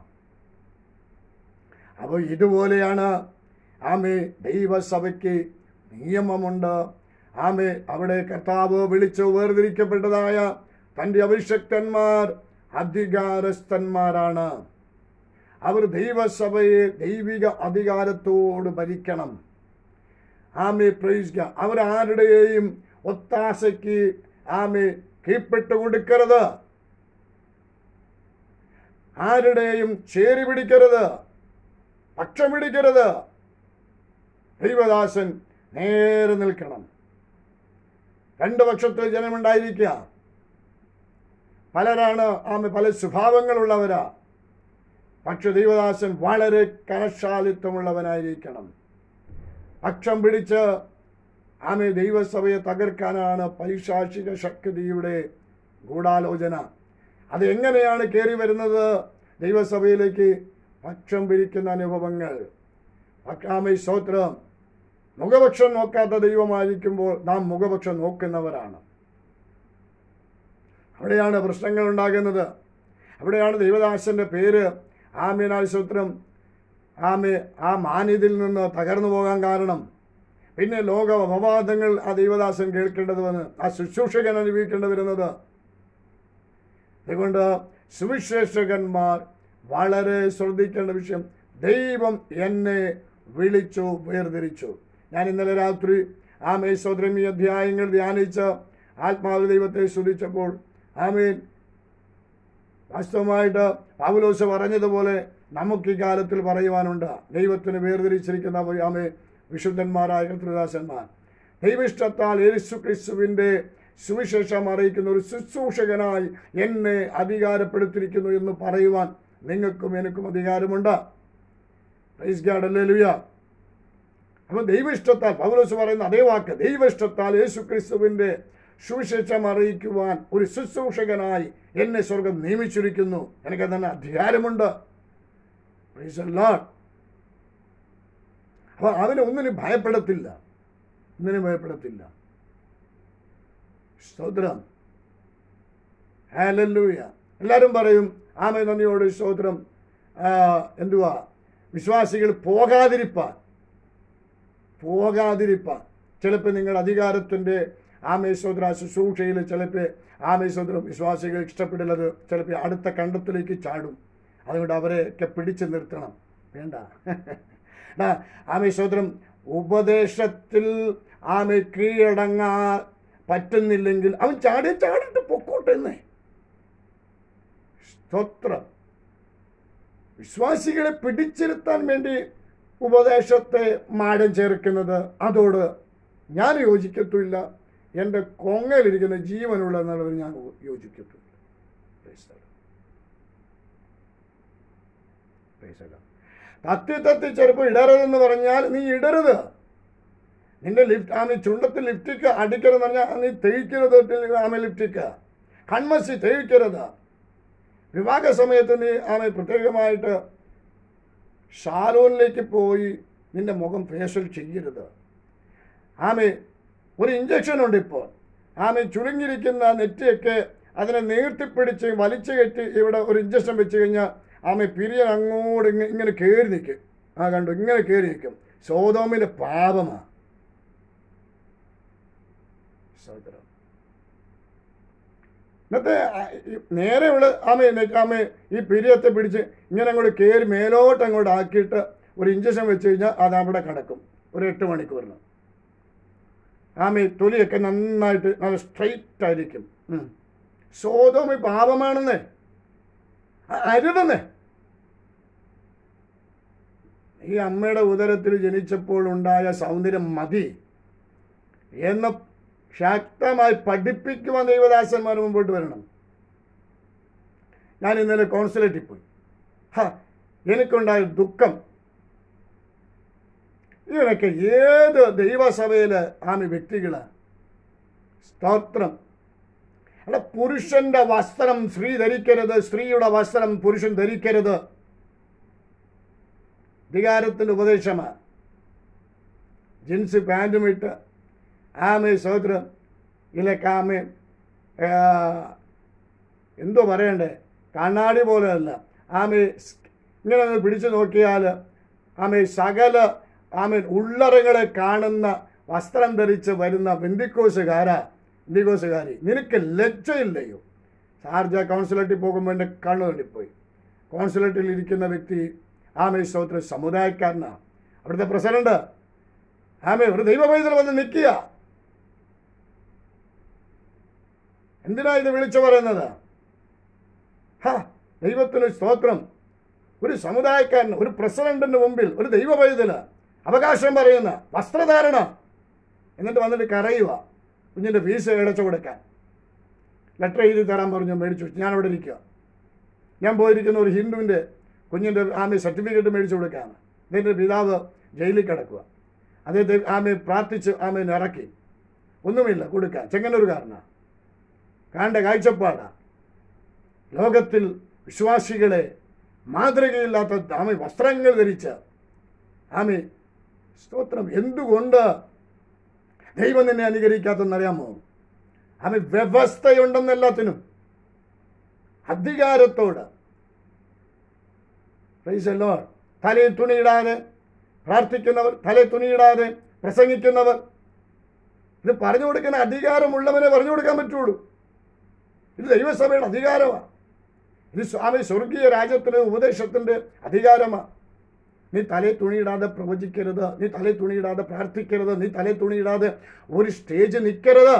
അപ്പോൾ ഇതുപോലെയാണ് ആമേ ദൈവസഭയ്ക്ക് നിയമമുണ്ട് ആമേ അവിടെ കർത്താവ് വിളിച്ചു വേർതിരിക്കപ്പെട്ടതായ തൻ്റെ അഭിഷക്തന്മാർ അധികാരസ്ഥന്മാരാണ് അവർ ദൈവസഭയെ ദൈവിക അധികാരത്തോട് ഭരിക്കണം ആമെ പ്രയോഗിക്കുക അവർ ആരുടെയും ഒത്താശയ്ക്ക് ആമെ കീഴ്പ്പെട്ട് കൊടുക്കരുത് ആരുടെയും ചേരി പിടിക്കരുത് പക്ഷം പിടിക്കരുത് ദൈവദാസൻ നേരെ നിൽക്കണം രണ്ട് പക്ഷത്തിൽ ജനമുണ്ടായിരിക്കുക പലരാണ് ആമെ പല സ്വഭാവങ്ങളുള്ളവരാ പക്ഷെ ദൈവദാസൻ വളരെ കനശാലിത്വമുള്ളവനായിരിക്കണം പക്ഷം പിടിച്ച് ആമെ ദൈവസഭയെ തകർക്കാനാണ് പൈശാചിക ശക്തിയുടെ ഗൂഢാലോചന അത് എങ്ങനെയാണ് കയറി വരുന്നത് ദൈവസഭയിലേക്ക് പക്ഷം പിരിക്കുന്ന അനുഭവങ്ങൾ ആമെ സ്തോത്രം മുഖപക്ഷം നോക്കാത്ത ദൈവമായിരിക്കുമ്പോൾ നാം മുഖപക്ഷം നോക്കുന്നവരാണ് അവിടെയാണ് പ്രശ്നങ്ങൾ ഉണ്ടാകുന്നത് അവിടെയാണ് ദൈവദാസന്റെ പേര് ആമീനാൽ സൂത്രം ആമെ ആ മാന്യതയിൽ നിന്ന് തകർന്നു പോകാൻ കാരണം പിന്നെ ലോക അപവാദങ്ങൾ ആ ദൈവദാസൻ കേൾക്കേണ്ടത് വന്ന് ആ ശുശ്രൂഷകൻ അനുഭവിക്കേണ്ടി വരുന്നത് അതുകൊണ്ട് സുവിശേഷകന്മാർ വളരെ ശ്രദ്ധിക്കേണ്ട വിഷയം ദൈവം എന്നെ വിളിച്ചു വേർതിരിച്ചു ഞാൻ ഇന്നലെ രാത്രി ആ മേശോദ്രം ഈ അധ്യായങ്ങൾ ധ്യാനിച്ച് ആത്മാവ് ദൈവത്തെ സ്തുതിച്ചപ്പോൾ ആമേൻ വാസ്തവമായിട്ട് പൗലോസ് പറഞ്ഞതുപോലെ നമുക്ക് ഈ കാലത്തിൽ പറയുവാനുണ്ട് ദൈവത്തിന് വേർതിരിച്ചിരിക്കുന്ന ആമേ വിശുദ്ധന്മാരായ കർത്തൃദാസന്മാർ ദൈവിഷ്ടത്താൽ യേശു ക്രിസ്തുവിൻ്റെ സുവിശേഷം അറിയിക്കുന്ന ഒരു ശുശ്രൂഷകനായി എന്നെ അധികാരപ്പെടുത്തിയിരിക്കുന്നു എന്ന് പറയുവാൻ നിങ്ങൾക്കും എനിക്കും അധികാരമുണ്ട് പ്രൈസ് ഗാഡ് അല്ലേലുയ അപ്പോൾ ദൈവിഷ്ടത്താൽ പൗലോസ് പറയുന്ന അതേ വാക്ക് ദൈവിഷ്ടത്താൽ യേശു ക്രിസ്തുവിൻ്റെ സുവിശേഷം അറിയിക്കുവാൻ ഒരു ശുശ്രൂഷകനായി എന്നെ സ്വർഗം നിയമിച്ചിരിക്കുന്നു എനിക്ക് തന്നെ അധികാരമുണ്ട് അപ്പൊ അവന് ഒന്നിനും ഭയപ്പെടത്തില്ല ഒന്നിനും ഭയപ്പെടത്തില്ല സ്തോത്രം ഹാലല്ലൂയ എല്ലാവരും പറയും ആമേ നന്ദിയോട് സ്തോത്രം ആ, എന്തുവാ വിശ്വാസികൾ പോകാതിരിപ്പാൻ പോകാതിരിപ്പാൻ ചിലപ്പോൾ നിങ്ങൾ അധികാരത്തിൻ്റെ ആമേശ്വദ്ര ശുശ്രൂഷയിൽ ചിലപ്പോൾ ആമേശ്വദ്രം വിശ്വാസികൾ ഇഷ്ടപ്പെടില്ലത് ചിലപ്പോൾ അടുത്ത കണ്ടത്തിലേക്ക് ചാടും അതുകൊണ്ട് അവരെയൊക്കെ പിടിച്ചു നിർത്തണം വേണ്ട ആമേശ്വദ്രം ഉപദേശത്തിൽ ആമെ കീഴടങ്ങാ പറ്റുന്നില്ലെങ്കിൽ അവൻ ചാടി ചാടിട്ട് പൊക്കോട്ടെ എന്നേ സ്തോത്രം വിശ്വാസികളെ പിടിച്ചിരുത്താൻ വേണ്ടി ഉപദേശത്തെ മാടം ചേർക്കുന്നത് അതോട് ഞാൻ യോജിക്കത്തുമില്ല എൻ്റെ കൊങ്ങയിലിരിക്കുന്ന ജീവനുള്ള എന്നുള്ളത് ഞാൻ യോജിക്കത്തുമില്ല Praise the Lord. Praise the Lord. തത്തി തത്തി ചെരുപ്പ് ഇടരുതെന്ന് പറഞ്ഞാൽ നീ ഇടരുത് നിന്റെ ലിഫ്റ്റ് ആമി ചുണ്ടത്തിൽ ലിഫ്റ്റിക്ക് അടിക്കരുതെന്ന് പറഞ്ഞാൽ നീ തേയ്ക്കരുത് ആമ ലിഫ്റ്റിക്ക് കൺമസി തേയ്ക്കരുത് വിവാഹ സമയത്ത് നീ ആമെ പ്രത്യേകമായിട്ട് ഷാലോനിലേക്ക് പോയി നിന്റെ മുഖം ഫേഷ്യൽ ചെയ്യരുത് ആമെ ഒരു ഇഞ്ചക്ഷൻ ഉണ്ട് ഇപ്പോൾ ആമെ ചുരുങ്ങിയിരിക്കുന്ന നെറ്റിയൊക്കെ അതിനെ നീർത്തിപ്പിടിച്ച് വലിച്ചു കെട്ടി ഇവിടെ ഒരു ഇഞ്ചക്ഷൻ വെച്ച് കഴിഞ്ഞാൽ ആമെ പിരിയൻ അങ്ങോട്ട് ഇങ്ങ- ഇങ്ങനെ കയറി നിൽക്കും ആ കണ്ടു ഇങ്ങനെ കയറി നിൽക്കും സോതോമിൻ്റെ പാപമാണ് സഹോദരം ഇന്നത്തെ ആ, ഈ നേരെയുള്ള ആമേ ആമേ ഈ പിരിയത്തെ പിടിച്ച് ഇങ്ങനെ അങ്ങോട്ട് കയറി മേലോട്ട് അങ്ങോട്ട് ആക്കിയിട്ട് ഒരു ഇഞ്ചക്ഷൻ വെച്ച് കഴിഞ്ഞാൽ അത് അവിടെ കിടക്കും ഒരു എട്ട് മണിക്കൂറിന് ആമേ തൊലിയൊക്കെ നന്നായിട്ട് നല്ല സ്ട്രൈറ്റ് ആയിരിക്കും ഉം. സ്വതം ഈ പാപമാണെന്നേ അ- അരുതെന്നേ ഈ അമ്മയുടെ ഉദരത്തിൽ ജനിച്ചപ്പോൾ ഉണ്ടായ സൗന്ദര്യം മതി എന്ന് ശക്തമായി പഠിപ്പിക്കുവാൻ ദൈവദാസന്മാർ മുമ്പോട്ട് വരണം ഞാൻ ഇന്നലെ കോൺസുലേറ്റിൽ പോയി ഹ എനിക്കുണ്ടായ ദുഃഖം ഇവരൊക്കെ ഏത് ദൈവസഭയിലെ ആമി വ്യക്തികളാണ് സ്തോത്രം അല്ല പുരുഷന്റെ വസ്ത്രം സ്ത്രീ ധരിക്കരുത് സ്ത്രീയുടെ വസ്ത്രം പുരുഷൻ ധരിക്കരുത് അധികാരത്തിൻ്റെ ഉപദേശമാണ് ജീൻസ് പാൻറ്റും ഇട്ട് ആമേ സഹോദരം ഇലക്ക് ആമേ ആ, എന്തോ പറയണ്ടേ കണ്ണാടി പോലെയല്ല ആമേ സ്- ഇങ്ങനെ ഒന്ന് പിടിച്ചു നോക്കിയാൽ ആമേ സകല ആമേ ഉള്ളറകളെ കാണുന്ന വസ്ത്രം ധരിച്ച് വരുന്ന ബന്ദിക്കോസുകാരാ ബന്ദിക്കോസുകാരി നിനക്ക് ലജ്ജയില്ലയോ ഷാർജ കൗൺസിലേറ്റിൽ പോകുമ്പോൾ എൻ്റെ കണ്ണു തണ്ടിപ്പോയി കോൺസുലേറ്റിൽ ഇരിക്കുന്ന വ്യക്തി ആമേ സ്തോത്ര സമുദായക്കാരനാണ് അവിടുത്തെ പ്രസിഡന്റ് ആമേ ഒരു ദൈവപൈതൽ വന്ന് നിൽക്കുക എന്തിനാ ഇത് വിളിച്ചു പറയുന്നത് ഹാ ദൈവത്തിന് സ്തോത്രം ഒരു സമുദായക്കാരന് ഒരു പ്രസിഡന്റിന്റെ മുമ്പിൽ ഒരു ദൈവപൈതല് അവകാശം പറയുന്ന വസ്ത്രധാരണ എന്നിട്ട് വന്നിട്ട് കരയുക കുഞ്ഞിൻ്റെ ഫീസ് അടച്ചു കൊടുക്കാൻ ലെറ്റർ എഴുതി തരാൻ പറഞ്ഞു മേടിച്ചു ഞാൻ അവിടെ ഇരിക്കുക ഞാൻ പോയിരിക്കുന്ന ഒരു ഹിന്ദുവിൻ്റെ കുഞ്ഞിൻ്റെ ആമെ സർട്ടിഫിക്കറ്റ് മേടിച്ചു കൊടുക്കുകയാണ് അദ്ദേഹത്തിൻ്റെ പിതാവ് ജയിലിൽ കിടക്കുക അദ്ദേഹത്തെ ആമെ പ്രാർത്ഥിച്ച് ആമേനെ ഇറക്കി ഒന്നുമില്ല കൊടുക്കാൻ ചെങ്ങന്നൂരുകാരനാണ് കാണേണ്ട കാഴ്ചപ്പാടാ ലോകത്തിൽ വിശ്വാസികളെ മാതൃകയില്ലാത്ത ആമെ വസ്ത്രങ്ങൾ ധരിച്ച് ആമെ സ്തോത്രം എന്തുകൊണ്ട് ദൈവം നിന്നെ അനുകരിക്കാത്തെന്നറിയാമോ ആമെ വ്യവസ്ഥയുണ്ടെന്ന് എല്ലാത്തിനും അധികാരത്തോട് Praise the Lord. തലയിൽ തുണിയിടാതെ പ്രാർത്ഥിക്കുന്നവർ തലയിൽ തുണിയിടാതെ പ്രസംഗിക്കുന്നവർ ഇത് പറഞ്ഞു കൊടുക്കുന്ന അധികാരമുള്ളവനെ പറഞ്ഞു കൊടുക്കാൻ പറ്റുള്ളൂ ഇത് ദൈവസഭയുടെ അധികാരമാണ് ഇത് സ്വാമി സ്വർഗീയ രാജ്യത്തിന് ഉപദേശത്തിൻ്റെ അധികാരമാണ് നീ തലേ തുണിയിടാതെ പ്രവചിക്കരുത് നീ തലേ തുണിയിടാതെ പ്രാർത്ഥിക്കരുത് നീ തലേ തുണിയിടാതെ ഒരു സ്റ്റേജ് നിൽക്കരുത്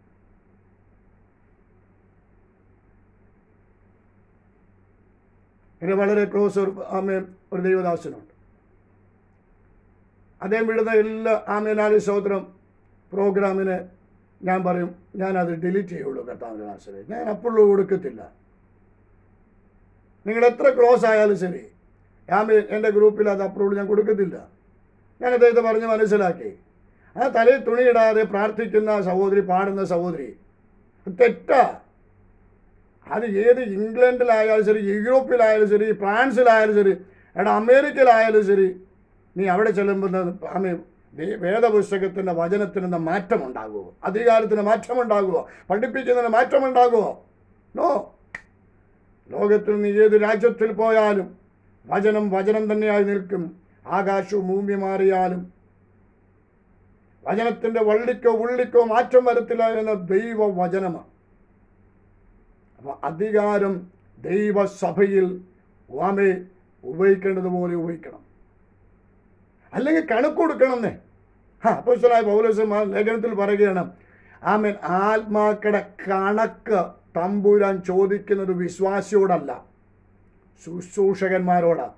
എന്നെ വളരെ ക്ലോസ് ഒരു ആമേ ഒരു ദൈവദാസനുണ്ട് അദ്ദേഹം വിടുന്ന എല്ലാ ആമേനാലി സ്തോത്രം പ്രോഗ്രാമിന് ഞാൻ പറയും ഞാനത് ഡിലീറ്റ് ചെയ്യുള്ളൂ കർത്താവിൻ്റെ ദാസനെ ഞാൻ അപ്പോഴും കൊടുക്കത്തില്ല നിങ്ങൾ എത്ര ക്ലോസ് ആയാലും ശരി ഞാൻ എൻ്റെ ഗ്രൂപ്പിൽ അത് അപ്രൂവൽ ഞാൻ കൊടുക്കത്തില്ല ഞാൻ അദ്ദേഹത്തെ പറഞ്ഞ് മനസ്സിലാക്കി ആ തലയിൽ തുണിയിടാതെ പ്രാർത്ഥിക്കുന്ന സഹോദരി പാടുന്ന സഹോദരി തെറ്റാ അത് ഏത് ഇംഗ്ലണ്ടിലായാലും ശരി യൂറോപ്പിലായാലും ശരി ഫ്രാൻസിലായാലും ശരി എടാ അമേരിക്കയിലായാലും ശരി നീ അവിടെ ചെല്ലുമ്പോൾ ആമേ വേദപുസ്തകത്തിൻ്റെ വചനത്തിന് മാറ്റമുണ്ടാകുമോ അധികാരത്തിന് മാറ്റമുണ്ടാകുമോ പഠിപ്പിക്കുന്നതിന് മാറ്റമുണ്ടാകുമോ നോ ലോകത്തിൽ നീ ഏത് രാജ്യത്തിൽ പോയാലും വചനം വചനം തന്നെയായി നിൽക്കും ആകാശവും ഭൂമി മാറിയാലും വചനത്തിന്റെ വള്ളിക്കോ ഉള്ളിക്കോ മാറ്റം വരത്തില്ല എന്ന ദൈവവചനമാണ് അപ്പൊ അധികാരം ദൈവസഭയിൽ വാമെ ഉപയോഗിക്കേണ്ടതുപോലെ ഉപയോഗിക്കണം അല്ലെങ്കിൽ കണക്ക് കൊടുക്കണമെന്നേ ആ അപ്പോസ്തലനായ പൗലോസ് മാ- ലേഖനത്തിൽ പറയുകയാണ് ആമേൻ ആത്മാക്കളുടെ കണക്ക് തമ്പുരാൻ ചോദിക്കുന്നത് വിശ്വാസിയോടല്ല ശുശ്രൂഷകന്മാരോടാണ്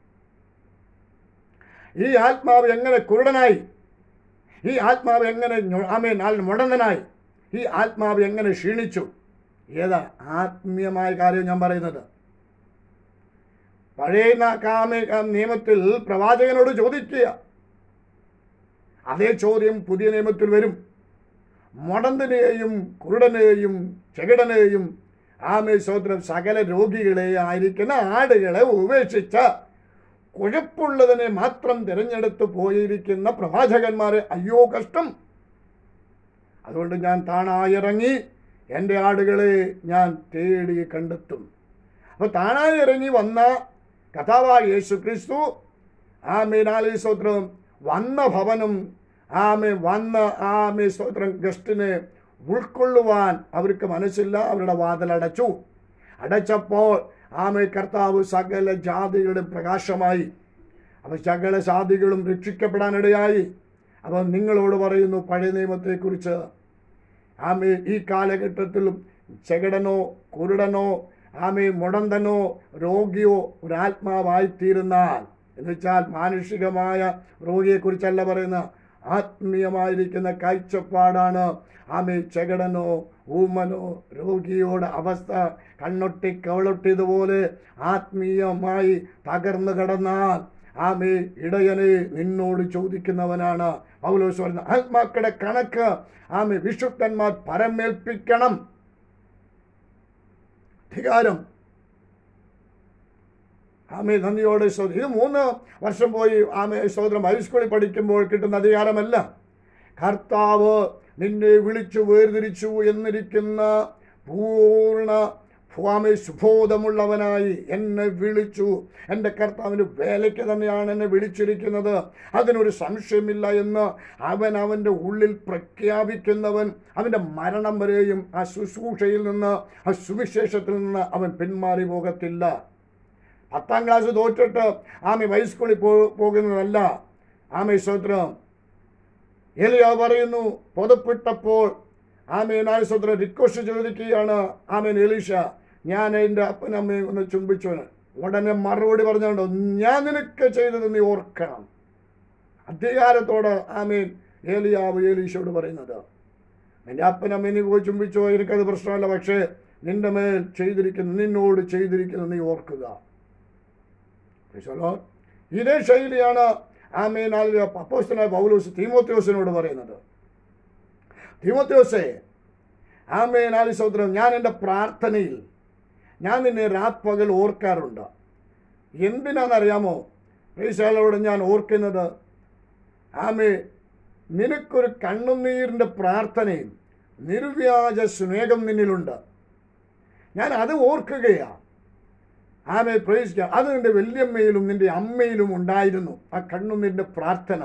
ഈ ആത്മാവ് എങ്ങനെ കുരുടനായി ഈ ആത്മാവ് എങ്ങനെ ഞൊ- ആമേൻ ആൽ മുടന്തനായി ഈ ആത്മാവ് എങ്ങനെ ക്ഷീണിച്ചു ഏതാ ആത്മീയമായ കാര്യം ഞാൻ പറയുന്നത് പഴയ ന- കാമ- ആ നിയമത്തിൽ പ്രവാചകനോട് ചോദിക്കുക അതേ ചോദ്യം പുതിയ നിയമത്തിൽ വരും മുടന്തനെയും കുരുടനെയും ചെകിടനെയും ആമേ സ്വത്രം സകല രോഗികളെ ആയിരിക്കുന്ന ആടുകളെ ഉപേക്ഷിച്ച് കുഴപ്പുള്ളതിനെ മാത്രം തിരഞ്ഞെടുത്ത് പോയിരിക്കുന്ന പ്രവാചകന്മാരെ അയ്യോ കഷ്ടം അതുകൊണ്ട് ഞാൻ താണായിറങ്ങി എൻ്റെ ആടുകളെ ഞാൻ തേടി കണ്ടെത്തും അപ്പോൾ താണായി ഇറങ്ങി വന്ന കഥാവായ യേശു ക്രിസ്തു ആമേനാലി സ്തോത്രം വന്ന ഭവനം ആമെ വന്ന ആമെ സ്തോത്രം ഗസ്റ്റിനെ ഉൾക്കൊള്ളുവാൻ അവർക്ക് മനസ്സില്ല അവരുടെ വാതിലടച്ചു അടച്ചപ്പോൾ ആമെ കർത്താവ് സകല ജാതികളുടെ പ്രകാശമായി അപ്പോൾ സകല ജാതികളും രക്ഷിക്കപ്പെടാനിടയായി അപ്പോൾ നിങ്ങളോട് പറയുന്നു പഴയ നിയമത്തെക്കുറിച്ച് ആമേ ഈ കാലഘട്ടത്തിലും ചെകടനോ കുരുടനോ ആമേ മുടന്തനോ രോഗിയോ ഒരാത്മാവായിത്തീരുന്നാൽ എന്ന് വെച്ചാൽ മാനുഷികമായ രോഗിയെക്കുറിച്ചല്ല പറയുന്ന ആത്മീയമായിരിക്കുന്ന കാഴ്ചപ്പാടാണ് ആമേ ചെകടനോ ഊമനോ രോഗിയോട് അവസ്ഥ കണ്ണൊട്ടി കവളൊട്ടിയതുപോലെ ആത്മീയമായി തകർന്നു കിടന്നാൽ ആമേ ഇടയനെ നിന്നോട് ചോദിക്കുന്നവനാണ് പൗലോസ് പറയുന്നത് ആത്മാക്കളുടെ കണക്ക് ആമേ വിശുദ്ധന്മാർ പരമേൽപ്പിക്കണം അധികാരം ആമേ നന്ദിയോടെ സ്തോത്രം ഇത് മൂന്ന് വർഷം പോയി ആമേ സ്തോത്രം ഹൈസ്കൂളിൽ പഠിക്കുമ്പോൾ കിട്ടുന്ന അധികാരമല്ല കർത്താവ് നിന്നെ വിളിച്ചു വേർതിരിച്ചു എന്നിരിക്കുന്ന പൂർണ്ണ സ്വാമി സുബോധമുള്ളവനായി എന്നെ വിളിച്ചു എൻ്റെ കർത്താവിൻ്റെ വേലയ്ക്ക് തന്നെയാണ് എന്നെ വിളിച്ചിരിക്കുന്നത് അതിനൊരു സംശയമില്ല എന്ന് അവൻ അവൻ്റെ ഉള്ളിൽ പ്രഖ്യാപിക്കുന്നവൻ അവൻ്റെ മരണം വരെയും ആ ശുശ്രൂഷയിൽ നിന്ന് ആ സുവിശേഷത്തിൽ നിന്ന് അവൻ പിന്മാറി പോകത്തില്ല പത്താം ക്ലാസ് തോറ്റിട്ട് ആമി ഹൈസ്കൂളിൽ പോ പോകുന്നതല്ല ആമി സ്വത്രം എലിയ പറയുന്നു പുതപ്പിട്ടപ്പോൾ ആമേൻ ആയുസ്വത്രം റിക്വസ്റ്റ് ചോദിക്കുകയാണ് ആമേൻ എലീഷ ഞാൻ എൻ്റെ അപ്പനമ്മയും ഒന്ന് ചുംബിച്ചവന് ഉടനെ മറുപടി പറഞ്ഞുകൊണ്ട് ഞാൻ നിനക്ക് ചെയ്തത് നീ ഓർക്കണം അധികാരത്തോട് ആമേൻ ഏലിയാവ് ഏലീശയോട് പറയുന്നത് നിന്റെ അപ്പനമ്മ നീ പോയി ചുംബിച്ചോ എനിക്കത് പ്രശ്നമല്ല പക്ഷേ നിന്റെ മേൽ ചെയ്തിരിക്കുന്നു നിന്നോട് ചെയ്തിരിക്കുന്നു നീ ഓർക്കുക Praise the Lord. ഇതേ ശൈലിയാണ് ആമേൻ അപ്പോസ്തനായ പൗലോസ് തീമോത്യോസിനോട് പറയുന്നത് തീമോത്യോസേ ആമേൻ ആലി സൗദ്രം ഞാൻ എൻ്റെ പ്രാർത്ഥനയിൽ ഞാൻ നിന്നെ രാത്പകൽ ഓർക്കാറുണ്ട് എന്തിനാണെന്നറിയാമോ പ്രീശാലോട് ഞാൻ ഓർക്കുന്നത് ആമേ നിനക്കൊരു കണ്ണുനീരിൻ്റെ പ്രാർത്ഥനയും നിർവ്യാജ സ്നേഹം നിന്നിലുണ്ട് ഞാൻ അത് ഓർക്കുകയാണ് ആമെ പ്രവേശിക്കുക അത് നിന്റെ വല്യമ്മയിലും നിന്റെ അമ്മയിലും ഉണ്ടായിരുന്നു ആ കണ്ണുനീരിൻ്റെ പ്രാർത്ഥന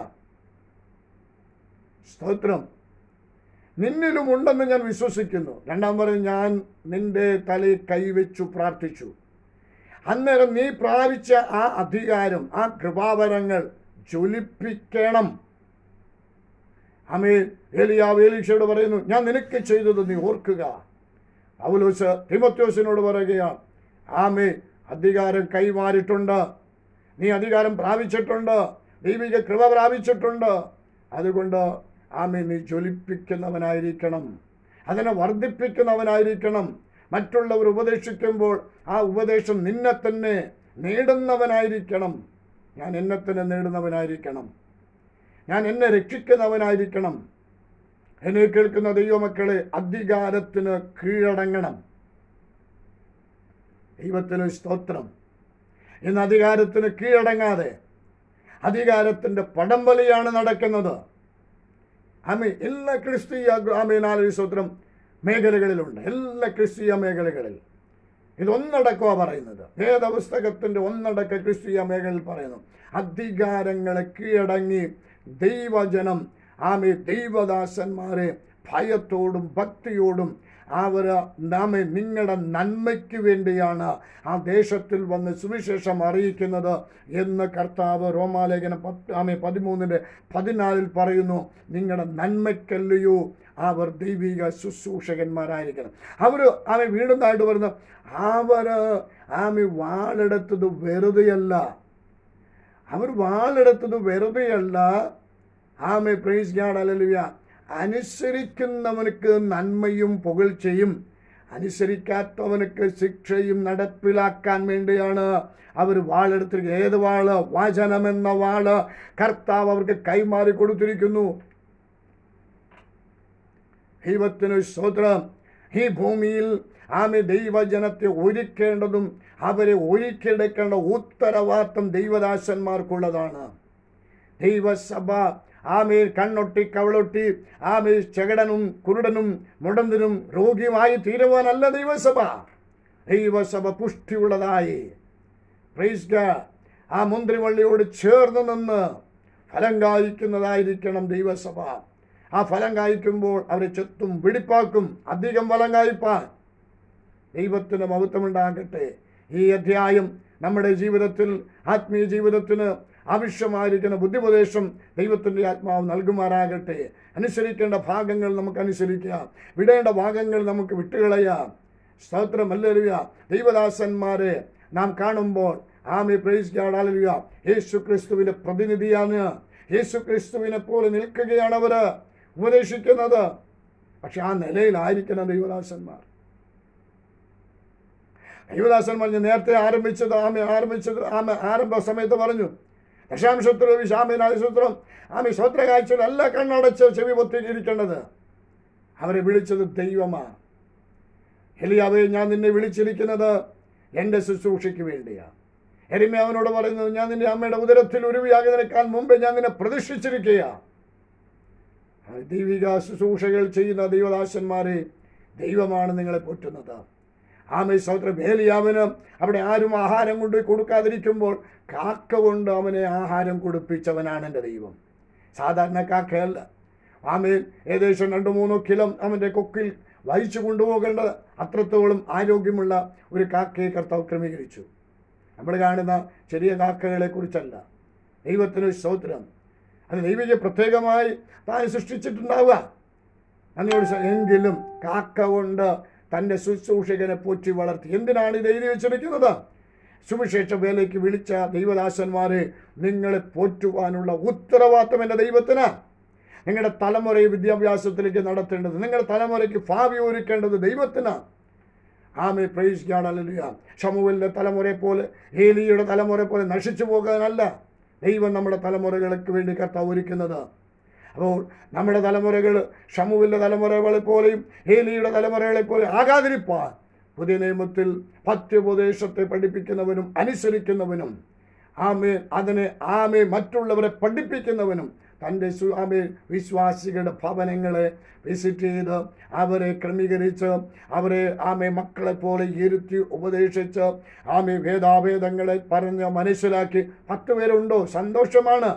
സ്തോത്രം നിന്നിലും ഉണ്ടെന്ന് ഞാൻ വിശ്വസിക്കുന്നു രണ്ടാം പറയും ഞാൻ നിന്റെ തലയിൽ കൈവച്ചു പ്രാർത്ഥിച്ചു അന്നേരം നീ പ്രാപിച്ച ആ അധികാരം ആ കൃപാവരങ്ങൾ ജ്വലിപ്പിക്കണം അമേ ഏലിയാവ് ഏലീഷയോട് പറയുന്നു ഞാൻ നിനക്ക് ചെയ്തത് നീ ഓർക്കുക പൗലോസ് തിമത്യോസിനോട് പറയുകയാണ് ആമേ അധികാരം കൈമാറിയിട്ടുണ്ട് നീ അധികാരം പ്രാപിച്ചിട്ടുണ്ട് ദൈവിക കൃപ പ്രാപിച്ചിട്ടുണ്ട് അതുകൊണ്ട് ആമേ നീ ജ്വലിപ്പിക്കുന്നവനായിരിക്കണം അതിനെ വർദ്ധിപ്പിക്കുന്നവനായിരിക്കണം മറ്റുള്ളവർ ഉപദേശിക്കുമ്പോൾ ആ ഉപദേശം നിന്നെ തന്നെ നേടുന്നവനായിരിക്കണം ഞാൻ എന്നെ തന്നെ നേടുന്നവനായിരിക്കണം ഞാൻ എന്നെ രക്ഷിക്കുന്നവനായിരിക്കണം എന്നെ കേൾക്കുന്ന ദൈവമക്കളെ അധികാരത്തിന് കീഴടങ്ങണം ദൈവത്തിന് സ്തോത്രം ഇന്ന് അധികാരത്തിന് കീഴടങ്ങാതെ അധികാരത്തിൻ്റെ പടംവലിയാണ് നടക്കുന്നത് ആമേ എല്ലാ ക്രിസ്തീയ ആമേനാലി സ്തോത്രം മേഖലകളിലുണ്ട് എല്ലാ ക്രിസ്തീയ മേഖലകളിൽ ഇതൊന്നടക്കമാ പറയുന്നത് വേദപുസ്തകത്തിൻ്റെ ഒന്നടക്ക ക്രിസ്തീയ മേഖലയിൽ പറയുന്നു അധികാരങ്ങളെ കീഴടങ്ങി ദൈവജനം ആമേ ദൈവദാസന്മാരെ ഭയത്തോടും ഭക്തിയോടും അവർ നാമെ നിങ്ങളുടെ നന്മയ്ക്ക് വേണ്ടിയാണ് ആ ദേശത്തിൽ വന്ന് സുവിശേഷം അറിയിക്കുന്നത് എന്ന് കർത്താവ് റോമാലേഖനം പത്ത് ആമെ പതിമൂന്നിൻ്റെ പതിനാലിൽ പറയുന്നു നിങ്ങളുടെ നന്മയ്ക്കല്ലയോ അവർ ദൈവിക ശുശ്രൂഷകന്മാരായിരിക്കണം അവർ ആമെ വീടുന്നതായിട്ട് പറയുന്നു അവർ ആമെ വാളെടുത്തത് വെറുതെയല്ല അവർ വാളെടുത്തത് വെറുതെയല്ല ആമെ പ്രൈസ് ഗാഡ് അലലുയ അനുസരിക്കുന്നവനക്ക് നന്മയും പുകഴ്ചയും അനുസരിക്കാത്തവനക്ക് ശിക്ഷയും നടപ്പിലാക്കാൻ വേണ്ടിയാണ് അവർ വാളെടുത്തിരിക്കുന്നത് ഏത് വാള് വചനമെന്ന വാള് കർത്താവ് അവർക്ക് കൈമാറി കൊടുത്തിരിക്കുന്നു ദൈവത്തിന് സ്തോത്രം ഈ ഭൂമിയിൽ ആമെ ദൈവജനത്തെ ഒരുക്കേണ്ടതും അവരെ ഒരുക്കിയെടുക്കേണ്ട ഉത്തരവാദിത്വം ദൈവദാസന്മാർക്കുള്ളതാണ് ദൈവസഭ ആമേ കണ്ണൊട്ടി കവളൊട്ടി ആമേ ചെകടനും കുരുടനും മുടന്തനും രോഗിയുമായി തീരുവാനല്ല ദൈവസഭ ദൈവസഭ പുഷ്ടിയുള്ളതായി പ്രൈസ് ഗാഡ്. ആ മുന്തിരിവള്ളിയോട് ചേർന്ന് നിന്ന് ഫലം കായ്ക്കുന്നതായിരിക്കണം ദൈവസഭ ആ ഫലം കായ്ക്കുമ്പോൾ അവരെ ചെത്തും വെടിപ്പാക്കും അധികം ഫലം കായ്പാൻ ദൈവത്തിന് മഹത്വമുണ്ടാകട്ടെ ഈ അധ്യായം നമ്മുടെ ജീവിതത്തിൽ ആത്മീയ ജീവിതത്തിന് ആവശ്യമായിരിക്കുന്ന ബുദ്ധിപദേശം ദൈവത്തിൻ്റെ ആത്മാവ് നൽകുമാറാകട്ടെ അനുസരിക്കേണ്ട ഭാഗങ്ങൾ നമുക്ക് അനുസരിക്കാം വിടേണ്ട ഭാഗങ്ങൾ നമുക്ക് വിട്ടുകളയാം സ്തോത്രമല്ലരുക ദൈവദാസന്മാരെ നാം കാണുമ്പോൾ ആമി പ്രൈസ് ഗാഡാലുക യേശു ക്രിസ്തുവിന്റെ പ്രതിനിധിയാണ് യേശു ക്രിസ്തുവിനെ പോലെ നിൽക്കുകയാണ് അവര് ഉപദേശിക്കുന്നത് പക്ഷെ ആ നിലയിലായിരിക്കണം ദൈവദാസന്മാർ ദൈവദാസൻ പറഞ്ഞു നേരത്തെ ആരംഭിച്ചത് ആമെ ആരംഭിച്ചത് ആമ ആരംഭ സമയത്ത് പറഞ്ഞു ദശാംശത്തിൽ വിശാമിനാശുത്രം ആമി സ്വത്ര കാഴ്ചയിലല്ല കണ്ണടച്ച് ചെവി പൊത്തിയിരിക്കേണ്ടത് അവരെ വിളിച്ചത് ദൈവമാണ് എലിയാവെ ഞാൻ നിന്നെ വിളിച്ചിരിക്കുന്നത് എൻ്റെ ശുശ്രൂഷയ്ക്ക് വേണ്ടിയാണ് എരിമ അവനോട് പറയുന്നത് ഞാൻ നിന്റെ അമ്മയുടെ ഉദരത്തിൽ ഉരുവിയാകി നിനക്കാൻ മുമ്പേ ഞാൻ നിന്നെ പ്രതിഷ്ഠിച്ചിരിക്കുകയാണ് ദൈവിക ശുശ്രൂഷകൾ ചെയ്യുന്ന ദൈവദാസന്മാരെ ദൈവമാണ് നിങ്ങളെ പോറ്റുന്നത് ആമേ സൗത്ര ബേലിയാവിന് അവിടെ ആരും ആഹാരം കൊണ്ട് കൊടുക്കാതിരിക്കുമ്പോൾ കാക്ക കൊണ്ട് അവനെ ആഹാരം കൊടുപ്പിച്ചവനാണ് എൻ്റെ ദൈവം സാധാരണ കാക്കയല്ല ആമേൻ ഏകദേശം രണ്ട് മൂന്നോ കിലോ അവൻ്റെ കൊക്കിൽ വഹിച്ചു കൊണ്ടുപോകേണ്ടത് അത്രത്തോളം ആരോഗ്യമുള്ള ഒരു കാക്കയെ കർത്താവ് ക്രമീകരിച്ചു നമ്മൾ കാണുന്ന ചെറിയ കാക്കകളെ കുറിച്ചല്ല ദൈവത്തിന് സ്തോത്രം അത് ദൈവിക പ്രത്യേകമായി താൻ സൃഷ്ടിച്ചിട്ടുണ്ടാവുക നന്ദിയോട് സ- എങ്കിലും കാക്ക കൊണ്ട് തൻ്റെ ശുശ്രൂഷകനെ പോറ്റി വളർത്തി എന്തിനാണ് ഇത് എഴുതി വെച്ചിരിക്കുന്നത് സുവിശേഷ വേലയ്ക്ക് വിളിച്ച ദൈവദാസന്മാരെ നിങ്ങളെ പോറ്റുവാനുള്ള ഉത്തരവാദിത്തം എൻ്റെ ദൈവത്തിന് നിങ്ങളുടെ തലമുറയെ വിദ്യാഭ്യാസത്തിലേക്ക് നടത്തേണ്ടത് നിങ്ങളുടെ തലമുറയ്ക്ക് ഭാവി ഒരുക്കേണ്ടത് ദൈവത്തിന് ആമെ പ്രൈസ് ഗാഡലിയ ഷമുവലിൻ്റെ തലമുറയെ പോലെ ഏലിയുടെ തലമുറ പോലെ നശിച്ചു പോകാനല്ല ദൈവം നമ്മുടെ തലമുറകൾക്ക് വേണ്ടി കർത്താവ് ഒരുക്കുന്നത് അപ്പോൾ നമ്മുടെ തലമുറകൾ ഷമുവിൻ്റെ തലമുറകളെ പോലെയും ഏലിയുടെ തലമുറകളെ പോലെ ആകാതിരിപ്പാൻ പുതിയ നിയമത്തിൽ പഥ്യോപദേശത്തെ പഠിപ്പിക്കുന്നവനും അനുസരിക്കുന്നവനും ആമേ അതിനെ ആമേ മറ്റുള്ളവരെ പഠിപ്പിക്കുന്നവനും തൻ്റെ സു ആമേ വിശ്വാസികളുടെ ഭവനങ്ങളെ വിസിറ്റ് ചെയ്ത് അവരെ ക്രമീകരിച്ച് അവരെ ആമേ മക്കളെ പോലെ ഇരുത്തി ഉപദേശിച്ച് ആമേ വേദാഭേദങ്ങളെ പറഞ്ഞ് മനസ്സിലാക്കി പത്ത് പേരുണ്ടോ സന്തോഷമാണ്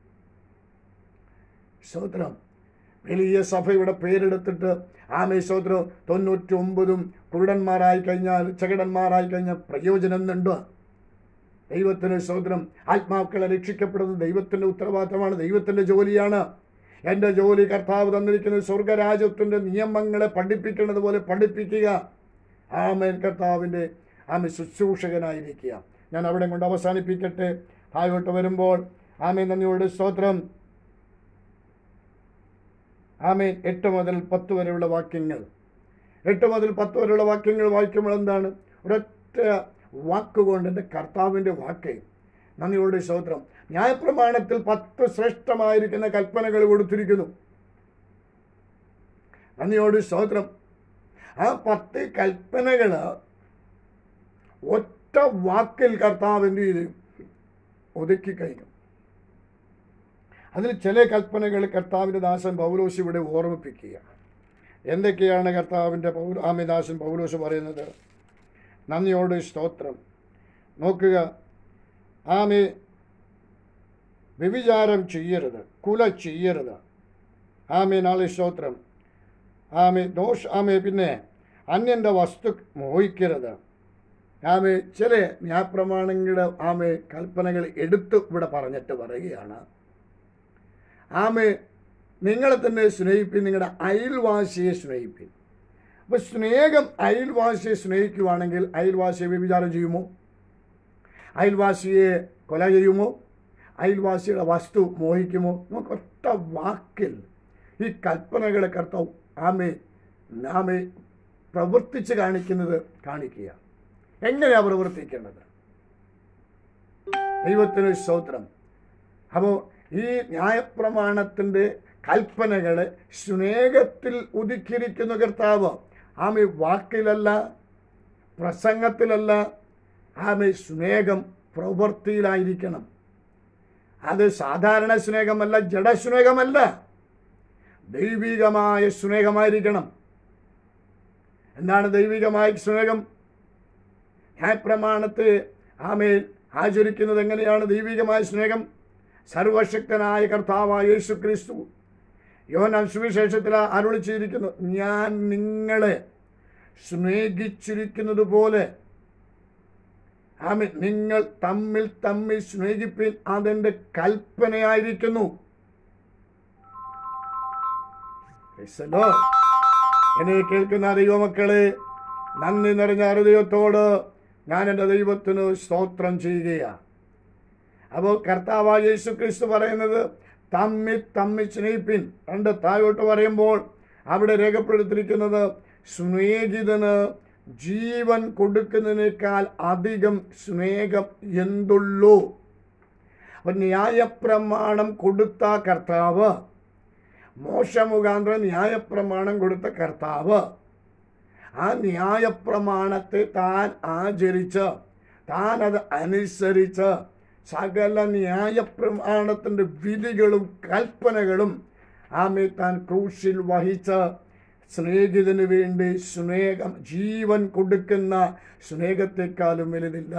സ്തോത്രം വലിയ സഭയുടെ പേരെടുത്തിട്ട് ആമേ സ്തോത്രം തൊണ്ണൂറ്റി ഒമ്പതും കുരുടന്മാരായി കഴിഞ്ഞാൽ ചകിടന്മാരായി കഴിഞ്ഞാൽ പ്രയോജനം ഉണ്ട് ദൈവത്തിന് സ്തോത്രം ആത്മാക്കളെ രക്ഷിക്കപ്പെടുന്നത് ദൈവത്തിൻ്റെ ഉത്തരവാദിത്തമാണ് ദൈവത്തിൻ്റെ ജോലിയാണ് എൻ്റെ ജോലി കർത്താവ് തന്നിരിക്കുന്ന സ്വർഗരാജ്യത്തിൻ്റെ നിയമങ്ങളെ പഠിപ്പിക്കുന്നത് പോലെ പഠിപ്പിക്കുക ആമേൻ കർത്താവിൻ്റെ ആമേ ശുശ്രൂഷകനായിരിക്കുക ഞാൻ അവിടെ കൊണ്ട് അവസാനിപ്പിക്കട്ടെ താഴോട്ട് വരുമ്പോൾ ആമേ നന്ദിയോട് സ്തോത്രം ആമേൻ എട്ട് മുതൽ പത്ത് വരെയുള്ള വാക്യങ്ങൾ എട്ട് മുതൽ പത്ത് വരെയുള്ള വാക്യങ്ങൾ വായിക്കുമ്പോൾ എന്താണ് ഒരൊറ്റ വാക്കുകൊണ്ട് എൻ്റെ കർത്താവിൻ്റെ വാക്ക് നന്ദിയോട് സ്തോത്രം ന്യായപ്രമാണത്തിൽ പത്ത് ശ്രേഷ്ഠമായിരിക്കുന്ന കൽപ്പനകൾ കൊടുത്തിരിക്കുന്നു നന്ദിയോട് സ്തോത്രം ആ പത്ത് കൽപ്പനകൾ ഒറ്റ വാക്കിൽ കർത്താവ് എന്ത് ചെയ്തു ഒതുക്കി കഴിഞ്ഞു അതിൽ ചില കൽപ്പനകൾ കർത്താവിൻ്റെ ദാസൻ പൗലോസ് ഇവിടെ ഓർമ്മിപ്പിക്കുക എന്തൊക്കെയാണ് കർത്താവിൻ്റെ പൗ ആമിദാസൻ പൗലോസ് പറയുന്നത് നന്ദിയോട് സ്തോത്രം നോക്കുക ആമെ വ്യഭിചാരം ചെയ്യരുത് കുല ചെയ്യരുത് ആമേ നാളെ സ്തോത്രം ആമേ ദോഷ ആമേ പിന്നെ അന്യൻ്റെ വസ്തു മോഹിക്കരുത് ആമേ ചില ന്യായപ്രമാണങ്ങളുടെ ആമേ കൽപ്പനകൾ എടുത്ത് ഇവിടെ പറഞ്ഞിട്ട് പറയുകയാണ് ആമേ നിങ്ങളെ തന്നെ സ്നേഹിപ്പിൻ നിങ്ങളുടെ അയൽവാസിയെ സ്നേഹിപ്പിൻ അപ്പോൾ സ്നേഹം അയൽവാസിയെ സ്നേഹിക്കുവാണെങ്കിൽ അയൽവാസിയെ വ്യഭിചാരം ചെയ്യുമോ അയൽവാസിയെ കൊല ചെയ്യുമോ അയൽവാസിയുടെ വസ്തു മോഹിക്കുമോ നമുക്ക് ഒറ്റ വാക്കിൽ ഈ കൽപ്പനകളെ കർത്താവ് ആമേ ആമേ പ്രവർത്തിച്ച് കാണിക്കുന്നത് കാണിക്കുക എങ്ങനെയാ പ്രവർത്തിക്കേണ്ടത് ദൈവത്തിന് സ്തോത്രം അപ്പോൾ ഈ ന്യായപ്രമാണത്തിൻ്റെ കൽപ്പനകളെ സ്നേഹത്തിൽ ഉദിക്കിരിക്കുന്ന കർത്താവ് ആമെ വാക്കിലല്ല പ്രസംഗത്തിലല്ല ആമെ സ്നേഹം പ്രവൃത്തിയിലായിരിക്കണം അത് സാധാരണ സ്നേഹമല്ല ജഡസ്നേഹമല്ല ദൈവികമായ സ്നേഹമായിരിക്കണം എന്താണ് ദൈവികമായ സ്നേഹം ന്യായപ്രമാണത്തെ ആമേൽ ആചരിക്കുന്നത് എങ്ങനെയാണ് ദൈവികമായ സ്നേഹം സർവശക്തനായ കർത്താവായ യേശു ക്രിസ്തു യോഹനാൻ സുവിശേഷത്തിൽ അരുളി ചെയ്തിരിക്കുന്നു ഞാൻ നിങ്ങളെ സ്നേഹിച്ചിരിക്കുന്നത് പോലെ ആമേ നിങ്ങൾ തമ്മിൽ തമ്മിൽ സ്നേഹിപ്പിൻ അതെന്റെ കൽപ്പനയായിരിക്കുന്നു Praise the Lord. എന്നെ കേൾക്കുന്ന ദൈവമക്കളെ നന്ദി നിറഞ്ഞ ഹൃദയത്തോട് ഞാൻ എൻ്റെ ദൈവത്തിന് സ്തോത്രം ചെയ്യുകയാണ് അപ്പോൾ കർത്താവായ യേശു ക്രിസ്തു പറയുന്നത് തമ്മിൽ തമ്മിൽ സ്നേഹിപ്പിൻ രണ്ട് താഴോട്ട് പറയുമ്പോൾ അവിടെ രേഖപ്പെടുത്തിയിരിക്കുന്നത് സ്നേഹിതന് ജീവൻ കൊടുക്കുന്നതിനേക്കാൾ അധികം സ്നേഹം എന്തുള്ളൂ അപ്പം ന്യായപ്രമാണം കൊടുത്ത കർത്താവ് മോശമുഖാന്തരം ന്യായപ്രമാണം കൊടുത്ത കർത്താവ് ആ ന്യായപ്രമാണത്തെ താൻ ആചരിച്ച് താൻ അത് അനുസരിച്ച് സകല ന്യായപ്രമാണത്തിൻ്റെ വിധികളും കൽപ്പനകളും ആമെ താൻ ക്രൂശിൽ വഹിച്ച് സ്നേഹിതന് വേണ്ടി സ്നേഹം ജീവൻ കൊടുക്കുന്ന സ്നേഹത്തെക്കാളും വലുതില്ല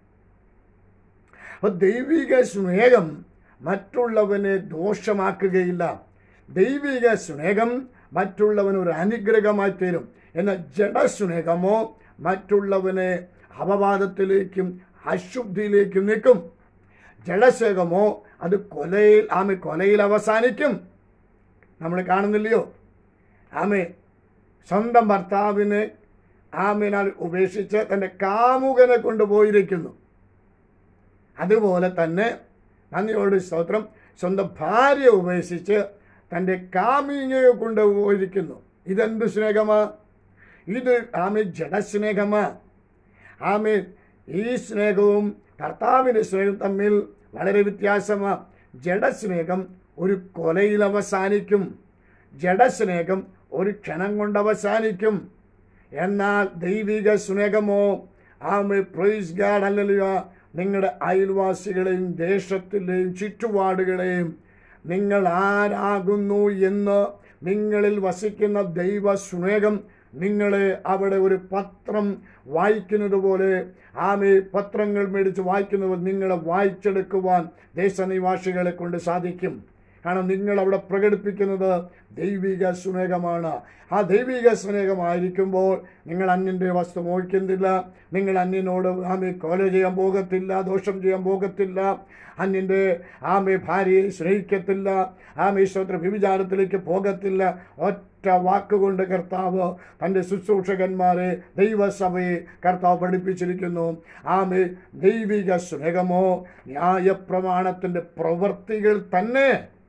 അപ്പൊ ദൈവിക സ്നേഹം മറ്റുള്ളവനെ ദോഷമാക്കുകയില്ല ദൈവിക സ്നേഹം മറ്റുള്ളവന് ഒരു അനുഗ്രഹമായി തീരും എന്നാൽ ജഡസ്നേഹമോ മറ്റുള്ളവനെ അപവാദത്തിലേക്കും അശുദ്ധിയിലേക്കും നീക്കും ജഡസ്നേഹമോ അത് കൊലയിൽ ആമെ കൊലയിൽ അവസാനിക്കും നമ്മൾ കാണുന്നില്ലയോ ആമെ സ്വന്തം ഭർത്താവിനെ ആമിനാൽ ഉപേക്ഷിച്ച് തൻ്റെ കാമുകനെ കൊണ്ടുപോയിരിക്കുന്നു അതുപോലെ തന്നെ നന്ദിയോട് സ്തോത്രം സ്വന്തം ഭാര്യ ഉപേക്ഷിച്ച് തൻ്റെ കാമികയെ കൊണ്ടുപോയിരിക്കുന്നു ഇതെന്ത് സ്നേഹമാ ഇത് ആമെ ജഡസ്നേഹമാ ആമെ ഈ സ്നേഹവും കർത്താവിൻ്റെ സ്നേഹം തമ്മിൽ വളരെ വ്യത്യാസമാ ജഡസ്നേഹം ഒരു കൊലയിൽ അവസാനിക്കും ജഡസ്നേഹം ഒരു ക്ഷണം കൊണ്ട് അവസാനിക്കും എന്നാൽ ദൈവിക സ്നേഹമോ ആമെ പ്രൈസ് ഗാഡ് അല്ലല്ല നിങ്ങളുടെ അയൽവാസികളെയും ദേശത്തിലെയും ചുറ്റുപാടുകളെയും നിങ്ങൾ ആരാകുന്നു എന്ന് നിങ്ങളിൽ വസിക്കുന്ന ദൈവ സ്നേഹം നിങ്ങളെ അവിടെ ഒരു പത്രം വായിക്കുന്നത് പോലെ ആമെ പത്രങ്ങൾ മേടിച്ച് വായിക്കുന്നത് പോലെ നിങ്ങളെ വായിച്ചെടുക്കുവാൻ ദേശനിവാസികളെ കൊണ്ട് സാധിക്കും കാരണം നിങ്ങൾ അവിടെ പ്രകടിപ്പിക്കുന്നത് ദൈവിക സ്നേഹമാണ് ആ ദൈവിക സ്നേഹമായിരിക്കുമ്പോൾ നിങ്ങൾ അന്യൻ്റെ വസ്തു മോഹിക്കുന്നില്ല നിങ്ങൾ അന്യനോട് ആമെ കൊല ചെയ്യാൻ പോകത്തില്ല ദോഷം ചെയ്യാൻ പോകത്തില്ല അന്യൻ്റെ ആമെ ഭാര്യയെ സ്നേഹിക്കത്തില്ല ആമെ സ്വത്ര വിവിചാരത്തിലേക്ക് പോകത്തില്ല ഒറ്റ വാക്കുകൊണ്ട് കർത്താവ് തൻ്റെ ശുശ്രൂഷകന്മാരെ ദൈവസഭയെ കർത്താവ് പഠിപ്പിച്ചിരിക്കുന്നു ആമെ ദൈവിക സ്നേഹമോ ന്യായപ്രമാണത്തിൻ്റെ പ്രവൃത്തികൾ തന്നെ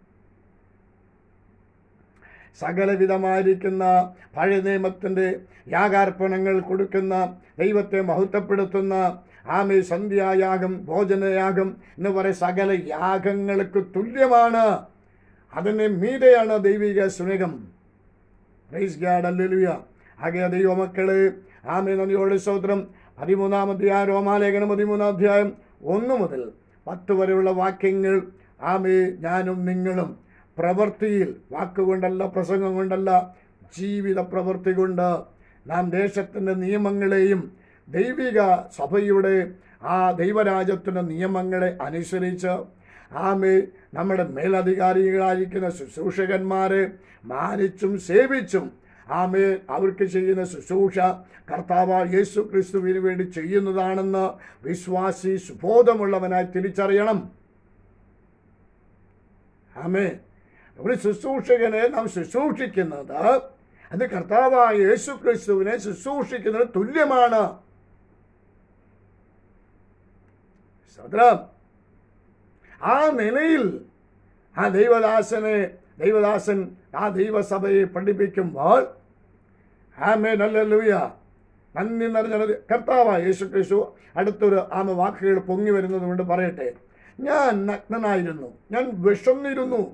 സകലവിധമായിരിക്കുന്ന പഴയ നിയമത്തിൻ്റെ യാഗാർപ്പണങ്ങൾ കൊടുക്കുന്ന ദൈവത്തെ മഹത്വപ്പെടുത്തുന്ന ആമെ സന്ധ്യായാഗം ഭോജനയാഗം എന്ന് പറയും സകല യാഗങ്ങൾക്ക് തുല്യമാണ് അതിന് മീതെയാണ് ദൈവിക സ്നേഹം പ്രൈസ് ഗാഡ് അല്ലുലുയ ആകെ ദൈവമക്കള് ആമെ നന്ദിയോട് സ്തോത്രം പതിമൂന്നാം അധ്യായം രോമാലേഖനം പതിമൂന്നാം അധ്യായം ഒന്ന് മുതൽ പത്ത് വരെയുള്ള വാക്യങ്ങൾ ആമേ ഞാനും നിങ്ങളും പ്രവൃത്തിയിൽ വാക്കുകൊണ്ടല്ല പ്രസംഗം കൊണ്ടല്ല ജീവിത പ്രവൃത്തി കൊണ്ട് നാം ദേശത്തിൻ്റെ നിയമങ്ങളെയും ദൈവിക സഭയുടെ ആ ദൈവരാജ്യത്തിൻ്റെ നിയമങ്ങളെ അനുസരിച്ച് ആമേ നമ്മുടെ മേലധികാരികളായിരിക്കുന്ന ശുശ്രൂഷകന്മാരെ മാനിച്ചും സേവിച്ചും ആമേ അവർക്ക് ചെയ്യുന്ന ശുശ്രൂഷ കർത്താവ് യേശു ക്രിസ്തുവിന് വേണ്ടി ചെയ്യുന്നതാണെന്ന് വിശ്വാസി സുബോധമുള്ളവനായി തിരിച്ചറിയണം ആമേ ഒരു ശുശ്രൂഷകനെ നാം ശുശ്രൂഷിക്കുന്നത് അത് കർത്താവായ യേശു ക്രിസ്തുവിനെ ശുശ്രൂഷിക്കുന്നത് തുല്യമാണ് സദ്രം ആ നിലയിൽ ആ ദൈവദാസനെ ദൈവദാസൻ ആ ദൈവസഭയെ പഠിപ്പിക്കുമ്പോൾ ആമേ നല്ല ലൂയ നന്ദി നിറഞ്ഞത് കർത്താവായ യേശു ക്രിസ്തു അടുത്തൊരു ആമ വാക്കുകൾ പൊങ്ങി വരുന്നത് കൊണ്ട് പറയട്ടെ ഞാൻ നഗ്നനായിരുന്നു ഞാൻ വിഷന്നിരുന്നു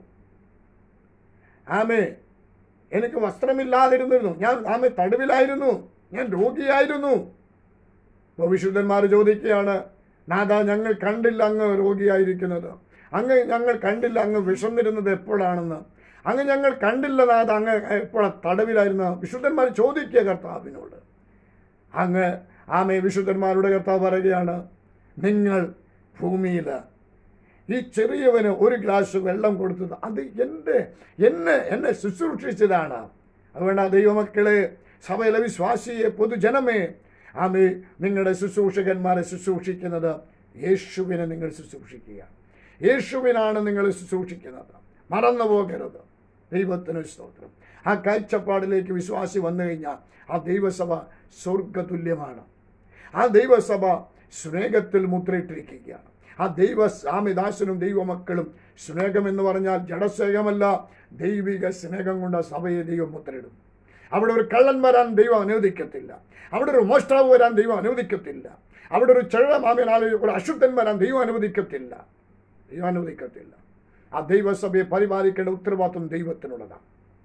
ആമേ എനിക്ക് വസ്ത്രമില്ലാതിരുന്നിരുന്നു ഞാൻ ആമെ തടവിലായിരുന്നു ഞാൻ രോഗിയായിരുന്നു അപ്പോൾ വിശുദ്ധന്മാർ ചോദിക്കുകയാണ് നാഥ ഞങ്ങൾ കണ്ടില്ല അങ്ങ് രോഗിയായിരിക്കുന്നത് അങ്ങ് ഞങ്ങൾ കണ്ടില്ല അങ്ങ് വിഷന്നിരുന്നത് എപ്പോഴാണെന്ന് അങ്ങ് ഞങ്ങൾ കണ്ടില്ല നാഥ അങ്ങ് എപ്പോഴാണ് തടവിലായിരുന്നു വിശുദ്ധന്മാർ ചോദിക്കുക കർത്താവിനോട് അങ്ങ് ആമേ വിശുദ്ധന്മാരുടെ കർത്താവ് പറയുകയാണ് നിങ്ങൾ ഭൂമിയിൽ ഈ ചെറിയവന് ഒരു ഗ്ലാസ് വെള്ളം കൊടുത്തത് അത് എൻ്റെ എന്നെ എന്നെ ശുശ്രൂഷിച്ചതാണ് അതുകൊണ്ട് ആ ദൈവമക്കളെ സഭയിലെ വിശ്വാസിയെ പൊതുജനമേ ആമേ നിങ്ങളുടെ ശുശ്രൂഷകന്മാരെ ശുശ്രൂഷിക്കുന്നത് യേശുവിനെ നിങ്ങൾ ശുശ്രൂഷിക്കുക യേശുവിനാണ് നിങ്ങൾ ശുശ്രൂഷിക്കുന്നത് മറന്നു പോകരുത് ദൈവത്തിന് സ്തോത്രം ആ കാഴ്ചപ്പാടിലേക്ക് വിശ്വാസി വന്നു കഴിഞ്ഞാൽ ആ ദൈവസഭ സ്വർഗതുല്യമാണ് ആ ദൈവസഭ സ്നേഹത്തിൽ മുദ്രയിട്ടിരിക്കുകയാണ് ആ ദൈവ സ്വാമിദാസനും ദൈവമക്കളും സ്നേഹം എന്ന് പറഞ്ഞാൽ ജഡസ്നേഹമല്ല ദൈവിക സ്നേഹം കൊണ്ട് ആ സഭയെ ദൈവം മുദ്രയിടും അവിടെ ഒരു കള്ളൻ വരാൻ ദൈവം അനുവദിക്കത്തില്ല അവിടെ ഒരു മോഷ്ടാവ് വരാൻ ദൈവം അനുവദിക്കത്തില്ല അവിടെ ഒരു ചെഴ മാമിനാൽ ഒരു അശുദ്ധൻ വരാൻ ദൈവം അനുവദിക്കത്തില്ല ദൈവം അനുവദിക്കത്തില്ല ആ ദൈവസഭയെ പരിപാലിക്കേണ്ട ഉത്തരവാദിത്വം ദൈവത്തിനുള്ളതാണ്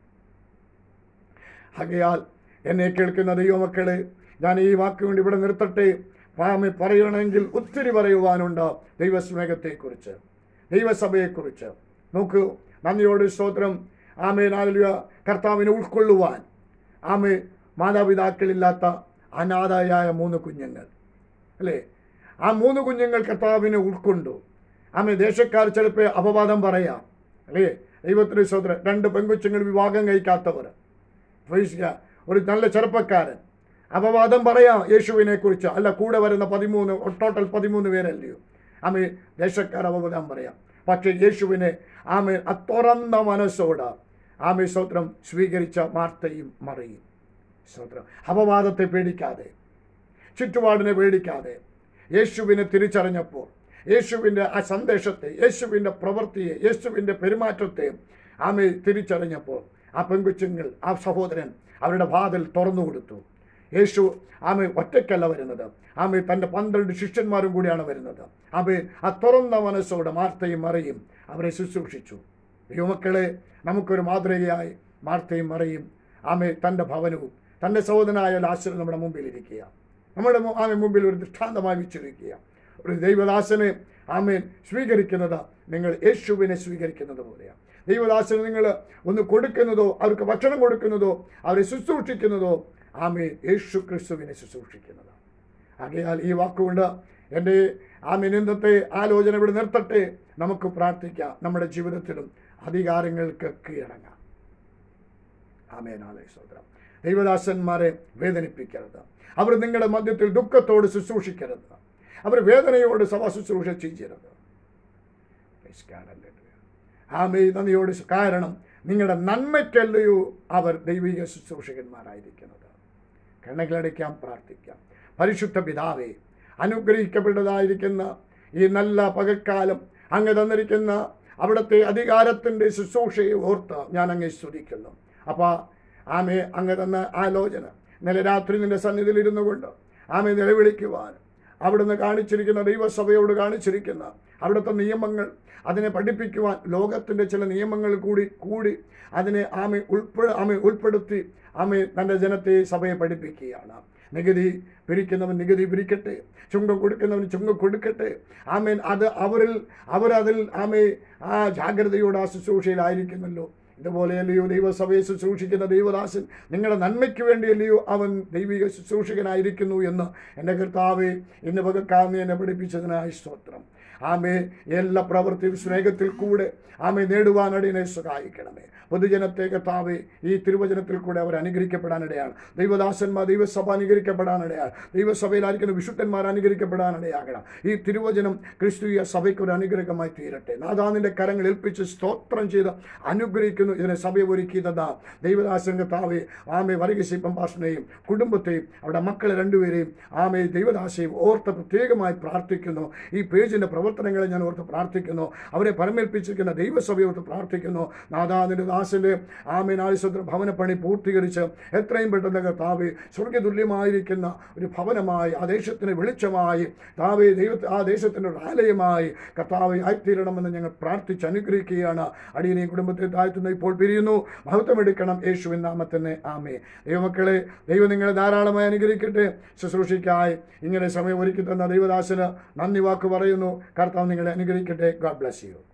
ആകയാൽ എന്നെ കേൾക്കുന്ന ദൈവമക്കളെ ഞാൻ ഈ വാക്ക് കൊണ്ട് ഇവിടെ നിർത്തട്ടെ പാമി പറയണമെങ്കിൽ ഒത്തിരി പറയുവാനുണ്ട് ദൈവസ്നേഹത്തെക്കുറിച്ച് ദൈവസഭയെക്കുറിച്ച് നോക്കൂ നന്ദിയോട് സ്തോത്രം ആമേ നാലുക കർത്താവിനെ ഉൾക്കൊള്ളുവാൻ ആമേ മാതാപിതാക്കളില്ലാത്ത അനാഥയായ മൂന്ന് കുഞ്ഞുങ്ങൾ അല്ലേ ആ മൂന്ന് കുഞ്ഞുങ്ങൾ കർത്താവിനെ ഉൾക്കൊണ്ടു ആമേ ദേശക്കാർ ചിലപ്പോൾ അപവാദം പറയാം അല്ലേ ദൈവത്തിന് സ്തോത്രം രണ്ട് പെൺകുച്ചുങ്ങൾ വിവാഹം കഴിക്കാത്തവർ പ്രവേശിക്കുക ഒരു നല്ല ചെറുപ്പക്കാരൻ അപവാദം പറയാം യേശുവിനെ കുറിച്ച് അല്ല കൂടെ വരുന്ന പതിമൂന്ന് ടോട്ടൽ പതിമൂന്ന് പേരല്ലയോ ആമേ ദേശക്കാർ അപവാദം പറയാം പക്ഷേ യേശുവിനെ ആമേ ആ തുറന്ന മനസ്സോട് ആമേ സ്തോത്രം സ്വീകരിച്ച മാർത്തയും മറിയും സ്തോത്രം അപവാദത്തെ പേടിക്കാതെ ചുറ്റുപാടിനെ പേടിക്കാതെ യേശുവിനെ തിരിച്ചറിഞ്ഞപ്പോൾ യേശുവിൻ്റെ ആ സന്ദേശത്തെ യേശുവിൻ്റെ പ്രവൃത്തിയെ യേശുവിൻ്റെ പെരുമാറ്റത്തെ ആമെ തിരിച്ചറിഞ്ഞപ്പോൾ ആ പെൺകുച്ചുങ്ങൾ ആ സഹോദരൻ അവരുടെ വാതിൽ തുറന്നു കൊടുത്തു യേശു ആമെ ഒറ്റയ്ക്കല്ല വരുന്നത് ആമെ തൻ്റെ പന്ത്രണ്ട് ശിഷ്യന്മാരും കൂടിയാണ് വരുന്നത് ആമെ ആ തുറന്ന മനസ്സോടെ മാർത്തയും മറിയും അവരെ ശുശ്രൂഷിച്ചു യുവമക്കളെ നമുക്കൊരു മാതൃകയായി മാർത്തയും മറിയും ആമെ തൻ്റെ ഭവനവും തൻ്റെ സഹോദരനായ ലാസർ നമ്മുടെ മുമ്പിൽ ഇരിക്കുക നമ്മുടെ മു- ആമെ മുമ്പിൽ ഒരു ദൃഷ്ടാന്തമായി വെച്ചിരിക്കുക ഒരു ദൈവദാസനെ ആമേൻ സ്വീകരിക്കുന്നത് നിങ്ങൾ യേശുവിനെ സ്വീകരിക്കുന്നത് പോലെയാണ് ദൈവദാസന് നിങ്ങൾ ഒന്ന് കൊടുക്കുന്നതോ അവർക്ക് ഭക്ഷണം കൊടുക്കുന്നതോ അവരെ ശുശ്രൂഷിക്കുന്നതോ ആമേൻ യേശു ക്രിസ്തുവിനെ ശുശ്രൂഷിക്കുന്നതാണ് ആകയാൽ ഈ വാക്കുകൊണ്ട് എൻ്റെ ആമേൻ ഇന്നത്തെ ആലോചന ഇവിടെ നിർത്തട്ടെ നമുക്ക് പ്രാർത്ഥിക്കാം നമ്മുടെ ജീവിതത്തിലും അധികാരങ്ങൾക്ക് കീഴടങ്ങാം ആമേനാലേ സോദരം ദൈവദാസന്മാരെ വേദനിപ്പിക്കരുത് അവർ നിങ്ങളുടെ മധ്യത്തിൽ ദുഃഖത്തോട് ശുശ്രൂഷിക്കരുത് അവർ വേദനയോട് സഭ ശുശ്രൂഷ ചെയ്യരുത് Praise God, hallelujah. ആമേ നന്ദിയോട് ശു- കാരണം നിങ്ങളുടെ നന്മയ്ക്കല്ലയോ അവർ ദൈവിക ശുശ്രൂഷകന്മാരായിരിക്കുന്നത് കണ്ണുകളടയ്ക്കാം പ്രാർത്ഥിക്കാം പരിശുദ്ധ പിതാവേ അനുഗ്രഹിക്കപ്പെട്ടതായിരിക്കുന്ന ഈ നല്ല പകൽക്കാലം അങ്ങ് തന്നിരിക്കുന്ന അവിടുത്തെ അധികാരത്തിൻ്റെ ശുശ്രൂഷയെ ഓർത്ത് ഞാൻ അങ്ങേ സ്തുതിക്കുന്നു അപ്പോൾ ആമേ അങ്ങ് തന്ന ആലോചന ഇന്നലെ രാത്രി നിന്റെ സന്നിധിയിൽ ഇരുന്നു കൊണ്ട് ആമെ നിലവിളിക്കുവാൻ അവിടുന്ന് കാണിച്ചിരിക്കുന്ന ദൈവസഭയോട് കാണിച്ചിരിക്കുന്ന അവിടുത്തെ നിയമങ്ങൾ അതിനെ പഠിപ്പിക്കുവാൻ ലോകത്തിൻ്റെ ചില നിയമങ്ങൾ കൂടി കൂടി അതിനെ ആമെ ഉൾപ്പെ ആമെ ഉൾപ്പെടുത്തി ആമെ തൻ്റെ ജനത്തെ സഭയെ പഠിപ്പിക്കുകയാണ് നികുതി പിരിക്കുന്നവൻ നികുതി പിരിക്കട്ടെ ചുങ്കം കൊടുക്കുന്നവൻ ചുങ്കം കൊടുക്കട്ടെ ആമേൻ അത് അവരിൽ അവരതിൽ ആമേ ആ ജാഗ്രതയോടെ ആ ശുശ്രൂഷയിലായിരിക്കുന്നല്ലോ ഇതുപോലെയല്ലയോ ദൈവസഭയെ ശുശ്രൂഷിക്കുന്ന ദൈവദാസൻ നിങ്ങളുടെ നന്മയ്ക്ക് വേണ്ടിയല്ലയോ അവൻ ദൈവിക ശുശ്രൂഷകനായിരിക്കുന്നു എന്ന് എൻ്റെ കർത്താവെ ഇന്ന് പകക്കാന്ന് എന്നെ പഠിപ്പിച്ചതിനായി സ്തോത്രം ആമേ എല്ലാ പ്രവൃത്തിയും സ്നേഹത്തിൽ കൂടെ ആമേ നേടുവാൻ അടിയനെ സഹായിക്കണമേ പൊതുജനത്തെ കർത്താവെ ഈ തിരുവചനത്തിൽ കൂടെ അവർ അനുഗ്രഹിക്കപ്പെടാനിടയാണ് ദൈവദാസന്മാർ ദൈവസഭ അനുഗ്രഹിക്കപ്പെടാനിടയാണ് ദൈവസഭയിലായിരിക്കുന്ന വിശുദ്ധന്മാർ അനുഗ്രഹിക്കപ്പെടാനിടയാകണം ഈ തിരുവചനം ക്രിസ്തുയ സഭയ്ക്ക് ഒരു അനുഗ്രഹമായി തീരട്ടെ നാദാനിന്റെ കരങ്ങൾ ഏൽപ്പിച്ച് സ്തോത്രം ചെയ്ത് അനുഗ്രഹിക്കുന്നു ഇതിനെ സഭ ഒരുക്കിയതാ ദൈവദാസൻ കർത്താവെ ആമെ വർഗീസിപ്പം ഭാഷനെയും കുടുംബത്തെയും അവിടെ മക്കളെ രണ്ടുപേരെയും ആമെ ദൈവദാസയും ഓർത്ത് പ്രത്യേകമായി പ്രാർത്ഥിക്കുന്നു ഈ പേജിന്റെ പ്രവർത്തനങ്ങളെ ഞാൻ ഓർത്ത് പ്രാർത്ഥിക്കുന്നു അവരെ പരമേൽപ്പിച്ചിരിക്കുന്ന ദൈവസഭയെ ഓർത്ത് പ്രാർത്ഥിക്കുന്നു നാദാനിന്റെ ദാസന്റെ ആമേൻ ആയുസത്ര ഭവന പണി പൂർത്തീകരിച്ച് എത്രയും പെട്ടെന്ന് കർത്താവെ സ്വർഗതുല്യമായിരിക്കുന്ന ഒരു ഭവനമായി ആ ദേശത്തിന് വെളിച്ചമായി താവേ ദൈവത്തെ ആ ദേശത്തിന് ഒരു ആലയമായി കർത്താവെ ആയിത്തീരണമെന്ന് ഞങ്ങൾ പ്രാർത്ഥിച്ച് അനുഗ്രഹിക്കുകയാണ് അടിയനെയും കുടുംബത്തെ താഴ്ത്തുന്ന ഇപ്പോൾ പിരിയുന്നു മഹത്വമെടുക്കണം യേശുവിൻ നാമത്തിന് ആമേ ദൈവമക്കളെ ദൈവം നിങ്ങളെ ധാരാളമായി അനുഗ്രഹിക്കട്ടെ ശുശ്രൂഷയ്ക്കായി ഇങ്ങനെ സമയം ഒരുക്കി തന്ന ദൈവദാസന് നന്ദി വാക്ക് പറയുന്നു കർത്താവ് നിങ്ങളെ അനുഗ്രഹിക്കട്ടെ ഗോഡ് ബ്ലസ് യു